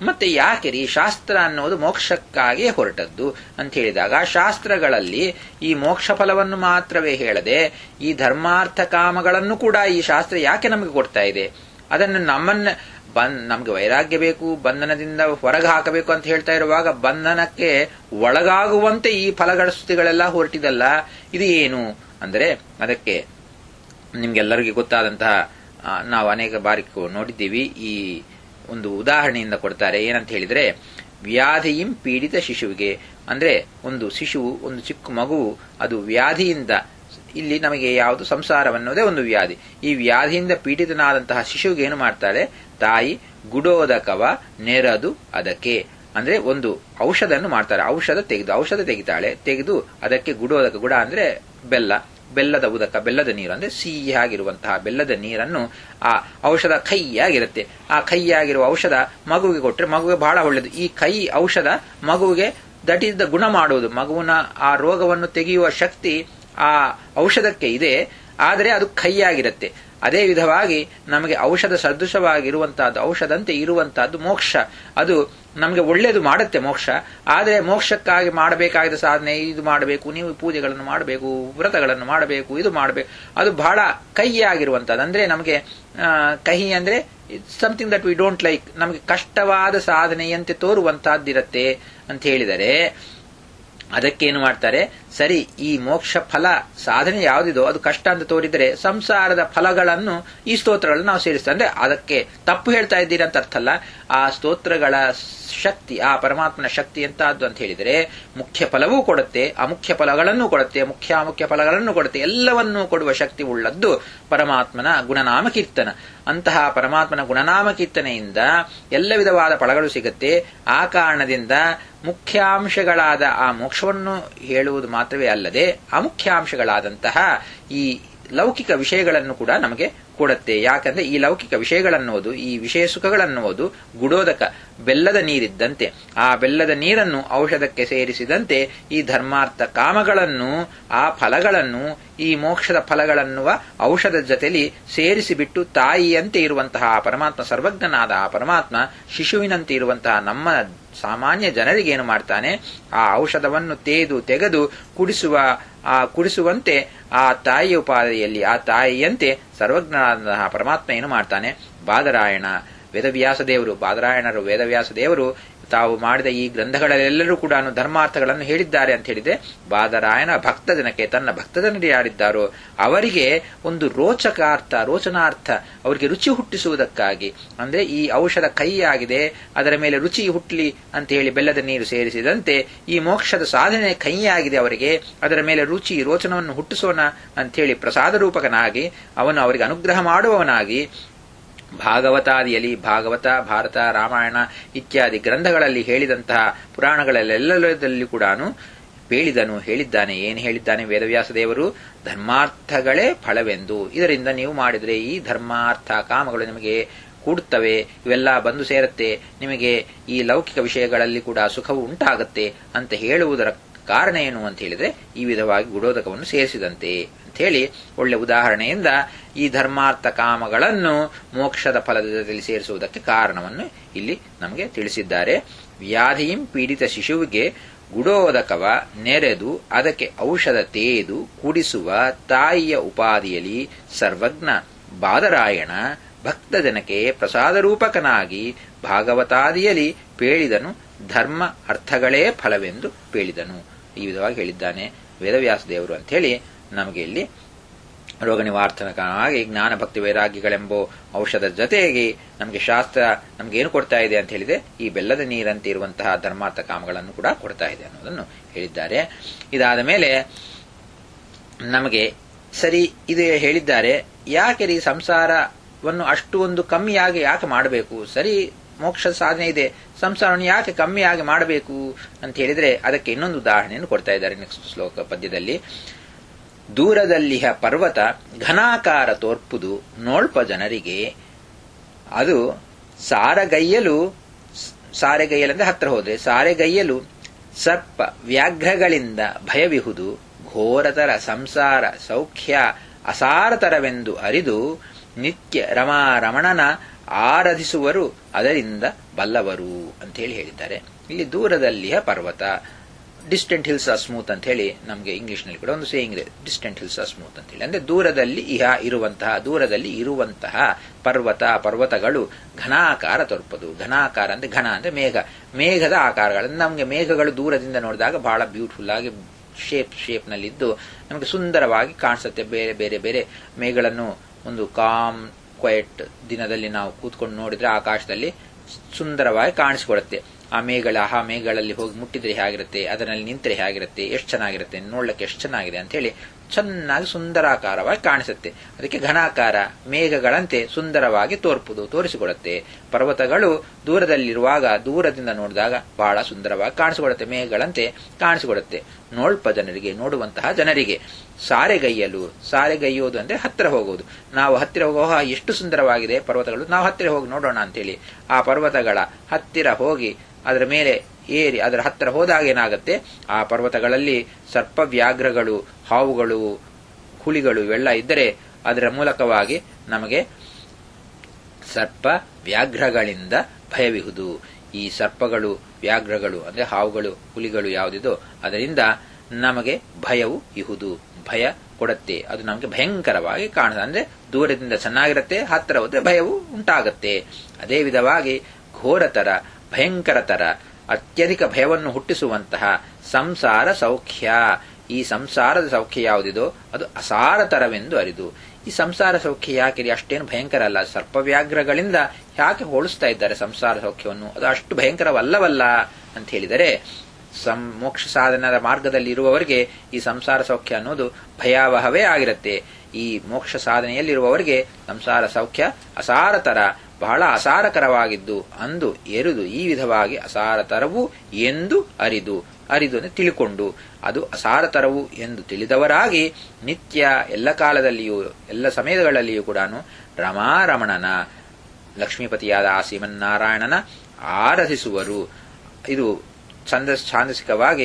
ಮತ್ತೆ ಯಾಕೆ ರೀ ಶಾಸ್ತ್ರ ಅನ್ನೋದು ಮೋಕ್ಷಕ್ಕಾಗಿ ಹೊರಟದ್ದು ಅಂತ ಹೇಳಿದಾಗ ಶಾಸ್ತ್ರಗಳಲ್ಲಿ ಈ ಮೋಕ್ಷ ಫಲವನ್ನು ಮಾತ್ರವೇ ಹೇಳದೆ ಈ ಧರ್ಮಾರ್ಥ ಕಾಮಗಳನ್ನು ಕೂಡ ಈ ಶಾಸ್ತ್ರ ಯಾಕೆ ನಮಗೆ ಕೊಡ್ತಾ ಇದೆ ಅದನ್ನು ನಮ್ಮನ್ನ ಬನ್ ನಮ್ಗೆ ವೈರಾಗ್ಯ ಬೇಕು ಬಂಧನದಿಂದ ಹೊರಗೆ ಹಾಕಬೇಕು ಅಂತ ಹೇಳ್ತಾ ಇರುವಾಗ ಬಂಧನಕ್ಕೆ ಒಳಗಾಗುವಂತೆ ಈ ಫಲಗಳ ಸ್ತುತಿಗಳೆಲ್ಲ ಹೊರಟಿದಲ್ಲ ಇದು ಏನು ಅಂದರೆ ಅದಕ್ಕೆ ನಿಮ್ಗೆಲ್ಲರಿಗೂ ಗೊತ್ತಾದಂತಹ ಆ, ನಾವು ಅನೇಕ ಬಾರಿ ಕೋ- ನೋಡಿದ್ದೀವಿ ಈ ಒಂದು ಉದಾಹರಣೆಯಿಂದ ಕೊಡ್ತಾರೆ ಏನಂತ ಹೇಳಿದ್ರೆ ವ್ಯಾಧಿಯಿಂ ಪೀಡಿತ ಶಿಶುವಿಗೆ ಅಂದ್ರೆ ಒಂದು ಶಿಶುವು ಒಂದು ಚಿಕ್ಕ ಮಗುವು ಅದು ವ್ಯಾಧಿಯಿಂದ ಇಲ್ಲಿ ನಮಗೆ ಯಾವುದು ಸಂಸಾರವನ್ನೋದೇ ಒಂದು ವ್ಯಾಧಿ ಈ ವ್ಯಾಧಿಯಿಂದ ಪೀಡಿತನಾದಂತಹ ಶಿಶುವಿಗೆ ಏನು ಮಾಡ್ತಾಳೆ ತಾಯಿ ಗುಡೋದಕವ ನೆರದು ಅದಕ್ಕೆ ಅಂದ್ರೆ ಒಂದು ಔಷಧವನ್ನು ಮಾಡ್ತಾರೆ ಔಷಧ ತೆಗೆದು ಔಷಧ ತೆಗಿತಾಳೆ ತೆಗೆದು ಅದಕ್ಕೆ ಗುಡೋದಕ ಗುಡ ಅಂದ್ರೆ ಬೆಲ್ಲ ಬೆಲ್ಲದ ಉದಕ ಬೆಲ್ಲದ ನೀರು ಅಂದ್ರೆ ಸಿಹಿಯಾಗಿರುವಂತಹ ಬೆಲ್ಲದ ನೀರನ್ನು ಆ ಔಷಧ ಕೈಯಾಗಿರುತ್ತೆ ಆ ಕೈಯಾಗಿರುವ ಔಷಧ ಮಗುವಿಗೆ ಕೊಟ್ಟರೆ ಮಗುವಿಗೆ ಬಹಳ ಒಳ್ಳೆಯದು ಈ ಕೈ ಔಷಧ ಮಗುವಿಗೆ ದಟ್ ಈಸ್ ದ ಗುಣ ಮಾಡುವುದು ಮಗುವಿನ ಆ ರೋಗವನ್ನು ತೆಗೆಯುವ ಶಕ್ತಿ ಆ ಔಷಧಕ್ಕೆ ಇದೆ ಆದರೆ ಅದು ಕೈಯಾಗಿರುತ್ತೆ ಅದೇ ವಿಧವಾಗಿ ನಮಗೆ ಔಷಧ ಸದೃಶವಾಗಿರುವಂತಹದ್ದು ಔಷಧಂತೆ ಇರುವಂತಹದ್ದು ಮೋಕ್ಷ ಅದು ನಮಗೆ ಒಳ್ಳೆಯದು ಮಾಡುತ್ತೆ ಮೋಕ್ಷ ಆದರೆ ಮೋಕ್ಷಕ್ಕಾಗಿ ಮಾಡಬೇಕಾದ ಸಾಧನೆ ಇದು ಮಾಡಬೇಕು ನೀವು ಪೂಜೆಗಳನ್ನು ಮಾಡಬೇಕು ವ್ರತಗಳನ್ನು ಮಾಡಬೇಕು ಇದು ಮಾಡಬೇಕು ಅದು ಬಹಳ ಕಹಿಯಾಗಿರುವಂತಹದ್ದು ಅಂದ್ರೆ ನಮಗೆ ಆ, ಕಹಿ ಅಂದ್ರೆ something that we don't like ನಮಗೆ ಕಷ್ಟವಾದ ಸಾಧನೆಯಂತೆ ತೋರುವಂತಹದ್ದಿರತ್ತೆ ಅಂತ ಹೇಳಿದರೆ ಅದಕ್ಕೇನು ಮಾಡ್ತಾರೆ ಸರಿ ಈ ಮೋಕ್ಷ ಫಲ ಸಾಧನೆ ಯಾವುದಿದೋ ಅದು ಕಷ್ಟ ಅಂತ ತೋರಿದರೆ ಸಂಸಾರದ ಫಲಗಳನ್ನು ಈ ಸ್ತೋತ್ರಗಳನ್ನು ನಾವು ಸೇರಿಸ್ತೇವೆ ಅಂದ್ರೆ ಅದಕ್ಕೆ ತಪ್ಪು ಹೇಳ್ತಾ ಇದ್ದೀರಿ ಅಂತ ಅರ್ಥ ಅಲ್ಲ ಆ ಸ್ತೋತ್ರಗಳ ಶಕ್ತಿ ಆ ಪರಮಾತ್ಮನ ಶಕ್ತಿ ಎಂತಹದ್ದು ಅಂತ ಹೇಳಿದರೆ ಮುಖ್ಯ ಫಲವೂ ಕೊಡುತ್ತೆ ಅಮುಖ್ಯ ಫಲಗಳನ್ನು ಕೊಡುತ್ತೆ ಮುಖ್ಯ ಅಮುಖ್ಯ ಫಲಗಳನ್ನು ಕೊಡುತ್ತೆ ಎಲ್ಲವನ್ನೂ ಕೊಡುವ ಶಕ್ತಿ ಉಳ್ಳದ್ದು ಪರಮಾತ್ಮನ ಗುಣನಾಮ ಕೀರ್ತನ ಅಂತಹ ಪರಮಾತ್ಮನ ಗುಣನಾಮ ಕೀರ್ತನೆಯಿಂದ ಎಲ್ಲ ವಿಧವಾದ ಫಲಗಳು ಸಿಗುತ್ತೆ ಆ ಕಾರಣದಿಂದ ಮುಖ್ಯಾಂಶಗಳಾದ ಆ ಮೋಕ್ಷವನ್ನು ಹೇಳುವುದು ಮಾತ್ರವೇ ಅಲ್ಲದೆ ಅಮುಖ್ಯಾಂಶಗಳಾದಂತಹ ಈ ಲೌಕಿಕ ವಿಷಯಗಳನ್ನು ಕೂಡ ನಮಗೆ ಕೊಡುತ್ತೆ ಯಾಕಂದ್ರೆ ಈ ಲೌಕಿಕ ವಿಷಯಗಳನ್ನೋದು ಈ ವಿಷಯ ಸುಖಗಳನ್ನೋದು ಗುಡೋದಕ ಬೆಲ್ಲದ ನೀರಿದ್ದಂತೆ ಆ ಬೆಲ್ಲದ ನೀರನ್ನು ಔಷಧಕ್ಕೆ ಸೇರಿಸಿದಂತೆ ಈ ಧರ್ಮಾರ್ಥ ಕಾಮಗಳನ್ನು ಆ ಫಲಗಳನ್ನು ಈ ಮೋಕ್ಷದ ಫಲಗಳನ್ನುವ ಔಷಧದ ಜೊತೆಲಿ ಸೇರಿಸಿಬಿಟ್ಟು ತಾಯಿಯಂತೆ ಇರುವಂತಹ ಆ ಪರಮಾತ್ಮ ಸರ್ವಜ್ಞನಾದ ಆ ಪರಮಾತ್ಮ ಶಿಶುವಿನಂತೆ ಇರುವಂತಹ ನಮ್ಮ ಸಾಮಾನ್ಯ ಜನರಿಗೆ ಏನು ಮಾಡ್ತಾನೆ ಆ ಔಷಧವನ್ನು ತೇದು ತೆಗೆದು ಕುಡಿಸುವ ಆ ಕುಡಿಸುವಂತೆ ಆ ತಾಯಿಯ ಉಪಾದಿಯಲ್ಲಿ ಆ ತಾಯಿಯಂತೆ ಸರ್ವಜ್ಞನಾದ ಪರಮಾತ್ಮ ಏನು ಮಾಡ್ತಾನೆ ಬಾದರಾಯಣ ವೇದವ್ಯಾಸ ದೇವರು ಬಾದರಾಯಣರು ವೇದವ್ಯಾಸ ದೇವರು ತಾವು ಮಾಡಿದ ಈ ಗ್ರಂಥಗಳಲ್ಲೆಲ್ಲರೂ ಕೂಡ ಧರ್ಮಾರ್ಥಗಳನ್ನು ಹೇಳಿದ್ದಾರೆ ಅಂತ ಹೇಳಿದ್ರೆ ಬಾದರಾಯಣ ಭಕ್ತ ಜನಕ್ಕೆ ತನ್ನ ಭಕ್ತಜನರು ಯಾರಿದ್ದಾರೋ ಅವರಿಗೆ ಒಂದು ರೋಚಕಾರ್ಥ ರೋಚನಾರ್ಥ ಅವರಿಗೆ ರುಚಿ ಹುಟ್ಟಿಸುವುದಕ್ಕಾಗಿ ಅಂದ್ರೆ ಈ ಔಷಧ ಕೈಯಾಗಿದೆ ಅದರ ಮೇಲೆ ರುಚಿ ಹುಟ್ಟಲಿ ಅಂತ ಹೇಳಿ ಬೆಲ್ಲದ ನೀರು ಸೇರಿಸಿದಂತೆ ಈ ಮೋಕ್ಷದ ಸಾಧನೆ ಕೈಯಾಗಿದೆ ಅವರಿಗೆ ಅದರ ಮೇಲೆ ರುಚಿ ರೋಚನವನ್ನು ಹುಟ್ಟಿಸೋಣ ಅಂತ ಹೇಳಿ ಪ್ರಸಾದ ರೂಪಕನಾಗಿ ಅವನು ಅವರಿಗೆ ಅನುಗ್ರಹ ಮಾಡುವವನಾಗಿ ಭಾಗವತಾದಿಯಲ್ಲಿ ಭಾಗವತ ಭಾರತ ರಾಮಾಯಣ ಇತ್ಯಾದಿ ಗ್ರಂಥಗಳಲ್ಲಿ ಹೇಳಿದಂತಹ ಪುರಾಣಗಳಲ್ಲೆಲ್ಲದಲ್ಲಿ ಕೂಡ ಹೇಳಿದನು ಹೇಳಿದ್ದಾನೆ ಏನು ಹೇಳಿದ್ದಾನೆ ವೇದವ್ಯಾಸ ದೇವರು ಧರ್ಮಾರ್ಥಗಳೇ ಫಲವೆಂದು ಇದರಿಂದ ನೀವು ಮಾಡಿದರೆ ಈ ಧರ್ಮಾರ್ಥ ಕಾಮಗಳು ನಿಮಗೆ ಕೂಡುತ್ತವೆ ಇವೆಲ್ಲ ಬಂದು ಸೇರುತ್ತೆ ನಿಮಗೆ ಈ ಲೌಕಿಕ ವಿಷಯಗಳಲ್ಲಿ ಕೂಡ ಸುಖವು ಉಂಟಾಗುತ್ತೆ ಅಂತ ಹೇಳುವುದರ ಕಾರಣ ಏನು ಅಂತ ಹೇಳಿದ್ರೆ ಈ ವಿಧವಾಗಿ ಗುಡೋದಕವನ್ನು ಸೇರಿಸಿದಂತೆ ಅಂತ ಹೇಳಿ ಒಳ್ಳೆ ಉದಾಹರಣೆಯಿಂದ ಈ ಧರ್ಮಾರ್ಥ ಕಾಮಗಳನ್ನು ಮೋಕ್ಷದ ಫಲದ ಜೊತೆಯಲ್ಲಿ ಸೇರಿಸುವುದಕ್ಕೆ ಕಾರಣವನ್ನು ಇಲ್ಲಿ ನಮಗೆ ತಿಳಿಸಿದ್ದಾರೆ ವ್ಯಾಧಿಂ ಪೀಡಿತ ಶಿಶುವಿಗೆ ಗುಡೋದಕವ ನೆರೆದು ಅದಕ್ಕೆ ಔಷಧ ತೇದು ಕುಡಿಸುವ ತಾಯಿಯ ಉಪಾದಿಯಲ್ಲಿ ಸರ್ವಜ್ಞ ಬಾದರಾಯಣ ಭಕ್ತ ಜನಕ್ಕೆ ಪ್ರಸಾದರೂಪಕನಾಗಿ ಭಾಗವತಾದಿಯಲ್ಲಿ ಪೇಳಿದನು ಧರ್ಮ ಅರ್ಥಗಳೇ ಫಲವೆಂದು ಪೇಳಿದನು ಈ ವಿಧವಾಗಿ ಹೇಳಿದ್ದಾನೆ ವೇದವ್ಯಾಸ ದೇವರು ಅಂತ ಹೇಳಿ ನಮಗೆ ಇಲ್ಲಿ ರೋಗ ನಿವಾರ್ತನಕವಾಗಿ ಜ್ಞಾನ ಭಕ್ತಿ ವೈರಾಗ್ಯಗಳೆಂಬ ಔಷಧದ ಜೊತೆಗೆ ನಮಗೆ ಶಾಸ್ತ್ರ ನಮ್ಗೆ ಏನು ಕೊಡ್ತಾ ಇದೆ ಅಂತ ಹೇಳಿದ್ರೆ ಈ ಬೆಲ್ಲದ ನೀರಂತೆ ಇರುವಂತಹ ಧರ್ಮಾರ್ಥ ಕಾಮಗಳನ್ನು ಕೂಡ ಕೊಡ್ತಾ ಇದೆ ಅನ್ನೋದನ್ನು ಹೇಳಿದ್ದಾರೆ ಇದಾದ ಮೇಲೆ ನಮಗೆ ಸರಿ ಇದು ಹೇಳಿದ್ದಾರೆ ಯಾಕೆ ರೀ ಸಂಸಾರವನ್ನು ಅಷ್ಟು ಒಂದು ಕಮ್ಮಿಯಾಗಿ ಯಾಕೆ ಮಾಡಬೇಕು ಸರಿ ಮೋಕ್ಷ ಸಾಧನೆ ಇದೆ ಸಂಸಾರವನ್ನು ಯಾಕೆ ಕಮ್ಮಿಯಾಗಿ ಮಾಡಬೇಕು ಅಂತ ಹೇಳಿದ್ರೆ ಅದಕ್ಕೆ ಇನ್ನೊಂದು ಉದಾಹರಣೆಯನ್ನು ಕೊಡ್ತಾ ಇದ್ದಾರೆ ನೆಕ್ಸ್ಟ್ ಶ್ಲೋಕ ಪದ್ಯದಲ್ಲಿ ದೂರದಲ್ಲಿಹ ಪರ್ವತ ಘನಾಕಾರ ತೋರ್ಪುದು ನೋಳ್ಪ ಜನರಿಗೆ ಅದು ಸಾರಗೈಯಲು ಸಾರೆಗೈಯಲೆಂದ್ರೆ ಹತ್ರ ಹೋದ್ರೆ ಸಾರೆಗೈಯಲು ಸರ್ಪ ವ್ಯಾಘ್ರಗಳಿಂದ ಭಯವಿಹುದು ಘೋರತರ ಸಂಸಾರ ಸೌಖ್ಯ ಅಸಾರತರವೆಂದು ಅರಿದು ನಿತ್ಯ ರಮಾರಮಣನ ಆರಾಧಿಸುವರು ಅದರಿಂದ ಬಲ್ಲವರು ಅಂತ ಹೇಳಿ ಹೇಳಿದ್ದಾರೆ ಇಲ್ಲಿ ದೂರದಲ್ಲಿಯ ಪರ್ವತ ಡಿಸ್ಟೆಂಟ್ ಹಿಲ್ಸ್ ಆರ್ ಸ್ಮೂತ್ ಅಂತ ಹೇಳಿ ನಮಗೆ ಇಂಗ್ಲಿಷ್ನಲ್ಲಿ ಕೂಡ ಒಂದು ಸೇಯಿಂಗ್ ಇದೆ ಡಿಸ್ಟೆಂಟ್ ಹಿಲ್ಸ್ ಆರ್ ಸ್ಮೂತ್ ಅಂತ ಹೇಳಿ ಅಂದ್ರೆ ದೂರದಲ್ಲಿ ಇಹ ಇರುವಂತಹ ದೂರದಲ್ಲಿ ಇರುವಂತಹ ಪರ್ವತ ಪರ್ವತಗಳು ಘನಾಕಾರ ತೋರ್ಪದು ಘನಾಕಾರ ಅಂದ್ರೆ ಘನ ಅಂದ್ರೆ ಮೇಘ ಮೇಘದ ಆಕಾರಗಳು ನಮಗೆ ಮೇಘಗಳು ದೂರದಿಂದ ನೋಡಿದಾಗ ಬಹಳ ಬ್ಯೂಟಿಫುಲ್ ಆಗಿ ಶೇಪ್ ಶೇಪ್ ನಲ್ಲಿದ್ದು ನಮಗೆ ಸುಂದರವಾಗಿ ಕಾಣಿಸುತ್ತೆ ಬೇರೆ ಬೇರೆ ಬೇರೆ ಮೇಘಗಳನ್ನು ಒಂದು ಕಾಮ್ ಕ್ವೈಟ್ ದಿನದಲ್ಲಿ ನಾವು ಕೂತ್ಕೊಂಡು ನೋಡಿದ್ರೆ ಆಕಾಶದಲ್ಲಿ ಸುಂದರವಾಗಿ ಕಾಣಿಸಿಕೊಡುತ್ತೆ ಆ ಮೇಘಗಳ ಆ ಮೇಘಗಳಲ್ಲಿ ಹೋಗಿ ಮುಟ್ಟಿದ್ರೆ ಹೇಗಿರುತ್ತೆ ಅದರಲ್ಲಿ ನಿಂತರೆ ಹೇಗಿರುತ್ತೆ ಎಷ್ಟು ಚೆನ್ನಾಗಿರುತ್ತೆ ನೋಡ್ಲಿಕ್ಕೆ ಎಷ್ಟು ಚೆನ್ನಾಗಿದೆ ಅಂತ ಹೇಳಿ ಚೆನ್ನಾಗಿ ಸುಂದರಾಕಾರವಾಗಿ ಕಾಣಿಸುತ್ತೆ ಅದಕ್ಕೆ ಘನಾಕಾರ ಮೇಘಗಳಂತೆ ಸುಂದರವಾಗಿ ತೋರ್ಪುದು ತೋರಿಸಿಕೊಡುತ್ತೆ ಪರ್ವತಗಳು ದೂರದಲ್ಲಿರುವಾಗ ದೂರದಿಂದ ನೋಡಿದಾಗ ಬಹಳ ಸುಂದರವಾಗಿ ಕಾಣಿಸಿಕೊಡುತ್ತೆ ಮೇಘಗಳಂತೆ ಕಾಣಿಸಿಕೊಡುತ್ತೆ ನೋಳ್ಪ ಜನರಿಗೆ ನೋಡುವಂತಹ ಜನರಿಗೆ ಸಾರೆಗೈಯಲು ಸಾರೆಗೈಯೋದು ಅಂದ್ರೆ ಹತ್ತಿರ ಹೋಗುವುದು ನಾವು ಹತ್ತಿರ ಹೋಗುವ ಎಷ್ಟು ಸುಂದರವಾಗಿದೆ ಪರ್ವತಗಳು ನಾವು ಹತ್ತಿರ ಹೋಗಿ ನೋಡೋಣ ಅಂತೇಳಿ ಆ ಪರ್ವತಗಳ ಹತ್ತಿರ ಹೋಗಿ ಅದರ ಮೇಲೆ ಏರಿ ಅದರ ಹತ್ತಿರ ಹೋದಾಗ ಏನಾಗುತ್ತೆ ಆ ಪರ್ವತಗಳಲ್ಲಿ ಸರ್ಪ ವ್ಯಾಘ್ರಗಳು ಹಾವುಗಳು ಹುಲಿಗಳು ಇವೆಲ್ಲ ಇದ್ದರೆ ಅದರ ಮೂಲಕವಾಗಿ ನಮಗೆ ಸರ್ಪ ವ್ಯಾಘ್ರಗಳಿಂದ ಭಯವಿಹುದು ಈ ಸರ್ಪಗಳು ವ್ಯಾಘ್ರಗಳು ಅಂದ್ರೆ ಹಾವುಗಳು ಹುಲಿಗಳು ಯಾವುದಿದೋ ಅದರಿಂದ ನಮಗೆ ಭಯವು ಇಹುದು ಭಯ ಕೊಡುತ್ತೆ ಅದು ನಮಗೆ ಭಯಂಕರವಾಗಿ ಕಾಣುತ್ತೆ ಅಂದ್ರೆ ದೂರದಿಂದ ಚೆನ್ನಾಗಿರುತ್ತೆ ಹತ್ತಿರ ಹೋದ್ರೆ ಭಯವು ಉಂಟಾಗತ್ತೆ ಅದೇ ವಿಧವಾಗಿ ಘೋರತರ ಭಯಂಕರತರ ಅತ್ಯಧಿಕ ಭಯವನ್ನು ಹುಟ್ಟಿಸುವಂತಹ ಸಂಸಾರ ಸೌಖ್ಯ ಈ ಸಂಸಾರದ ಸೌಖ್ಯ ಯಾವುದಿದೋ ಅದು ಅಸಾರತರವೆಂದು ಅರಿದು ಈ ಸಂಸಾರ ಸೌಖ್ಯ ಯಾಕೆ ಅಷ್ಟೇನು ಭಯಂಕರ ಅಲ್ಲ ಸರ್ಪವ್ಯಾಘ್ರಗಳಿಂದ ಯಾಕೆ ಹೋಲಿಸ್ತಾ ಇದ್ದಾರೆ ಸಂಸಾರ ಸೌಖ್ಯವನ್ನು ಅದು ಅಷ್ಟು ಭಯಂಕರವಲ್ಲವಲ್ಲ ಅಂತ ಹೇಳಿದರೆ ಸಂ ಮೋಕ್ಷ ಸಾಧನದ ಮಾರ್ಗದಲ್ಲಿ ಇರುವವರಿಗೆ ಈ ಸಂಸಾರ ಸೌಖ್ಯ ಅನ್ನೋದು ಭಯಾವಹವೇ ಆಗಿರುತ್ತೆ ಈ ಮೋಕ್ಷ ಸಾಧನೆಯಲ್ಲಿರುವವರಿಗೆ ಸಂಸಾರ ಸೌಖ್ಯ ಅಸಾರತರ ಬಹಳ ಅಸಾರಕರವಾಗಿದ್ದು ಅಂದು ಎರುದು ಈ ವಿಧವಾಗಿ ಅಸಾರತರವು ಎಂದು ಅರಿದು ಅರಿದು ಅಂದರೆ ತಿಳ್ಕೊಂಡು ಅದು ಅಸಾರತರವು ಎಂದು ತಿಳಿದವರಾಗಿ ನಿತ್ಯ ಎಲ್ಲ ಕಾಲದಲ್ಲಿಯೂ ಎಲ್ಲ ಸಮಯಗಳಲ್ಲಿಯೂ ಕೂಡ ರಮಾರಮಣನ ಲಕ್ಷ್ಮೀಪತಿಯಾದ ಆ ಶ್ರೀಮನ್ನಾರಾಯಣನ ಆರಾಧಿಸುವರು ಇದು ಛಂದ ಛಾಂದಸಿಕವಾಗಿ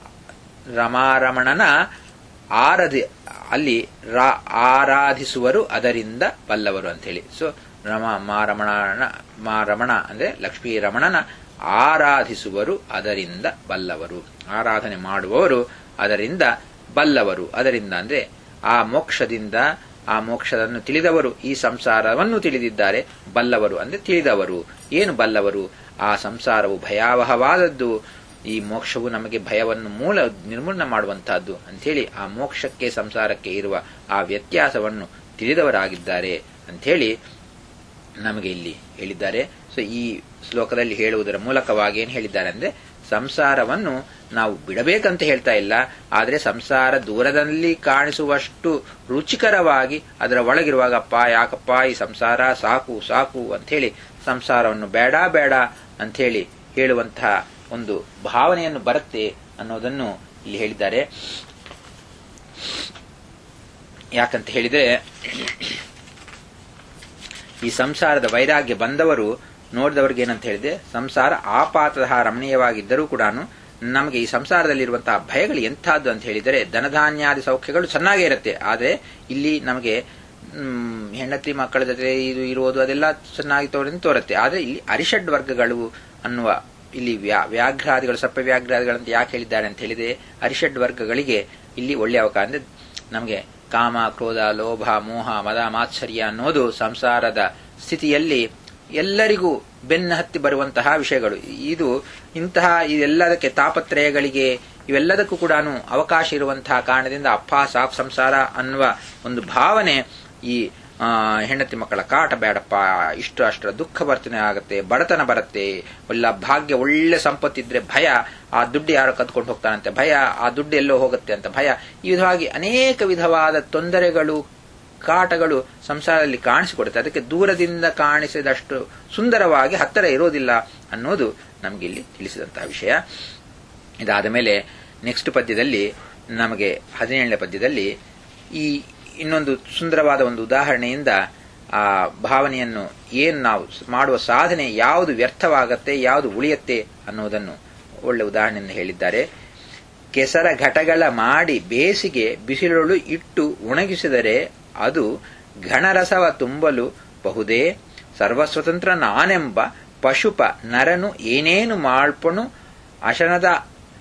ರಮಾರಮಣನ ಆರಾಧಿ ಅಲ್ಲಿ ಆರಾಧಿಸುವರು ಅದರಿಂದ ಬಲ್ಲವರು ಅಂತ ಹೇಳಿ ಸೊ ರಮ ಮಾರಮಣ ಮಾರಮಣ ಅಂದ್ರೆ ಲಕ್ಷ್ಮೀ ರಮಣನ ಆರಾಧಿಸುವರು ಅದರಿಂದ ಬಲ್ಲವರು ಆರಾಧನೆ ಮಾಡುವವರು ಅದರಿಂದ ಬಲ್ಲವರು ಅದರಿಂದ ಅಂದ್ರೆ ಆ ಮೋಕ್ಷದಿಂದ ಆ ಮೋಕ್ಷವನ್ನು ತಿಳಿದವರು ಈ ಸಂಸಾರವನ್ನು ತಿಳಿದಿದ್ದಾರೆ ಬಲ್ಲವರು ಅಂದ್ರೆ ತಿಳಿದವರು ಏನು ಬಲ್ಲವರು ಆ ಸಂಸಾರವು ಭಯಾವಹವಾದದ್ದು ಈ ಮೋಕ್ಷವು ನಮಗೆ ಭಯವನ್ನು ಮೂಲ ನಿರ್ಮೂಲನೆ ಮಾಡುವಂತಹದ್ದು ಅಂಥೇಳಿ ಆ ಮೋಕ್ಷಕ್ಕೆ ಸಂಸಾರಕ್ಕೆ ಇರುವ ಆ ವ್ಯತ್ಯಾಸವನ್ನು ತಿಳಿದವರಾಗಿದ್ದಾರೆ ಅಂಥೇಳಿ ನಮಗೆ ಇಲ್ಲಿ ಹೇಳಿದ್ದಾರೆ ಸೊ ಈ ಶ್ಲೋಕದಲ್ಲಿ ಹೇಳುವುದರ ಮೂಲಕವಾಗಿ ಏನು ಹೇಳಿದ್ದಾರೆ ಅಂದ್ರೆ ಸಂಸಾರವನ್ನು ನಾವು ಬಿಡಬೇಕಂತ ಹೇಳ್ತಾ ಇಲ್ಲ ಆದರೆ ಸಂಸಾರ ದೂರದಲ್ಲಿ ಕಾಣಿಸುವಷ್ಟು ರುಚಿಕರವಾಗಿ ಅದರ ಒಳಗಿರುವಾಗ ಅಪ್ಪ ಯಾಕಪ್ಪ ಈ ಸಂಸಾರ ಸಾಕು ಸಾಕು ಅಂಥೇಳಿ ಸಂಸಾರವನ್ನು ಬೇಡ ಬೇಡ ಅಂಥೇಳಿ ಹೇಳುವಂತಹ ಒಂದು ಭಾವನೆಯನ್ನು ಬರುತ್ತೆ ಅನ್ನೋದನ್ನು ಇಲ್ಲಿ ಹೇಳಿದ್ದಾರೆ ಯಾಕಂತ ಹೇಳಿದ್ರೆ ಈ ಸಂಸಾರದ ವೈರಾಗ್ಯ ಬಂದವರು ನೋಡಿದವ್ರಿಗೆ ಏನಂತ ಹೇಳಿದೆ ಸಂಸಾರ ಆಪಾತದ ರಮಣೀಯವಾಗಿದ್ದರೂ ಕೂಡ ನಮಗೆ ಈ ಸಂಸಾರದಲ್ಲಿರುವಂತಹ ಭಯಗಳು ಎಂಥದ್ದು ಅಂತ ಹೇಳಿದರೆ ಧನಧಾನ್ಯಾದಿ ಸೌಖ್ಯಗಳು ಚೆನ್ನಾಗೇ ಇರುತ್ತೆ ಆದರೆ ಇಲ್ಲಿ ನಮಗೆ ಹೆಂಡತಿ ಮಕ್ಕಳ ಜೊತೆ ಇದು ಇರುವುದು ಅದೆಲ್ಲ ಚೆನ್ನಾಗಿ ತೋರಿ ತೋರುತ್ತೆ ಆದರೆ ಇಲ್ಲಿ ಅರಿಷಡ್ ವರ್ಗಗಳು ಅನ್ನುವ ಇಲ್ಲಿ ವ್ಯಾ ವ್ಯಾಘ್ರಾದಿಗಳು ಸರ್ಪ ವ್ಯಾಘ್ರಾದಿಗಳಂತ ಯಾಕೆ ಹೇಳಿದ್ದಾರೆ ಅಂತ ಹೇಳಿದ್ರೆ ಅರಿಷಡ್ ವರ್ಗಗಳಿಗೆ ಇಲ್ಲಿ ಒಳ್ಳೆಯ ಅವಕಾಶ ಅಂದ್ರೆ ನಮಗೆ ಕಾಮ ಕ್ರೋಧ ಲೋಭ ಮೋಹ ಮದ ಮಾತ್ಸರ್ಯ ಅನ್ನೋದು ಸಂಸಾರದ ಸ್ಥಿತಿಯಲ್ಲಿ ಎಲ್ಲರಿಗೂ ಬೆನ್ನ ಹತ್ತಿ ಬರುವಂತಹ ವಿಷಯಗಳು ಇದು ಇಂತಹ ಇದೆಲ್ಲದಕ್ಕೆ ತಾಪತ್ರಯಗಳಿಗೆ ಇವೆಲ್ಲದಕ್ಕೂ ಕೂಡ ಅವಕಾಶ ಇರುವಂತಹ ಕಾರಣದಿಂದ ಅಪ್ಪ ಸಾಕು ಸಂಸಾರ ಅನ್ನುವ ಒಂದು ಭಾವನೆ ಈ ಹೆಂಡತಿ ಮಕ್ಕಳ ಕಾಟ ಬೇಡಪ್ಪ ಇಷ್ಟು ಅಷ್ಟರ ದುಃಖ ವರ್ತನೆ ಆಗುತ್ತೆ ಬಡತನ ಬರುತ್ತೆ ಇಲ್ಲ ಭಾಗ್ಯ ಒಳ್ಳೆ ಸಂಪತ್ತಿದ್ರೆ ಭಯ ಆ ದುಡ್ಡು ಯಾರು ಕದ್ಕೊಂಡು ಹೋಗ್ತಾನಂತೆ ಭಯ ಆ ದುಡ್ಡು ಎಲ್ಲೋ ಹೋಗುತ್ತೆ ಅಂತ ಭಯ ಈ ವಿಧವಾಗಿ ಅನೇಕ ವಿಧವಾದ ತೊಂದರೆಗಳು ಕಾಟಗಳು ಸಂಸಾರದಲ್ಲಿ ಕಾಣಿಸಿಕೊಡುತ್ತೆ ಅದಕ್ಕೆ ದೂರದಿಂದ ಕಾಣಿಸಿದಷ್ಟು ಸುಂದರವಾಗಿ ಹತ್ತಿರ ಇರೋದಿಲ್ಲ ಅನ್ನೋದು ನಮಗಿಲ್ಲಿ ತಿಳಿಸಿದಂತಹ ವಿಷಯ ಇದಾದ ಮೇಲೆ ನೆಕ್ಸ್ಟ್ ಪದ್ಯದಲ್ಲಿ ನಮಗೆ ಹದಿನೇಳನೇ ಪದ್ಯದಲ್ಲಿ ಈ ಇನ್ನೊಂದು ಸುಂದರವಾದ ಒಂದು ಉದಾಹರಣೆಯಿಂದ ಆ ಭಾವನೆಯನ್ನು ಏನು ನಾವು ಮಾಡುವ ಸಾಧನೆ ಯಾವುದು ವ್ಯರ್ಥವಾಗತ್ತೆ ಯಾವುದು ಉಳಿಯತ್ತೆ ಅನ್ನೋದನ್ನು ಒಳ್ಳೆ ಉದಾಹರಣೆಯನ್ನು ಹೇಳಿದ್ದಾರೆ ಕೆಸರ ಘಟಗಳ ಮಾಡಿ ಬೇಸಿಗೆ ಬಿಸಿಲೊಳು ಇಟ್ಟು ಒಣಗಿಸಿದರೆ ಅದು ಘನರಸವ ತುಂಬಲು ಬಹುದೇ ಸರ್ವಸ್ವತಂತ್ರ ನಾನೆಂಬ ಪಶುಪ ನರನು ಏನೇನು ಮಾಳ್ಪನು ಅಶನದ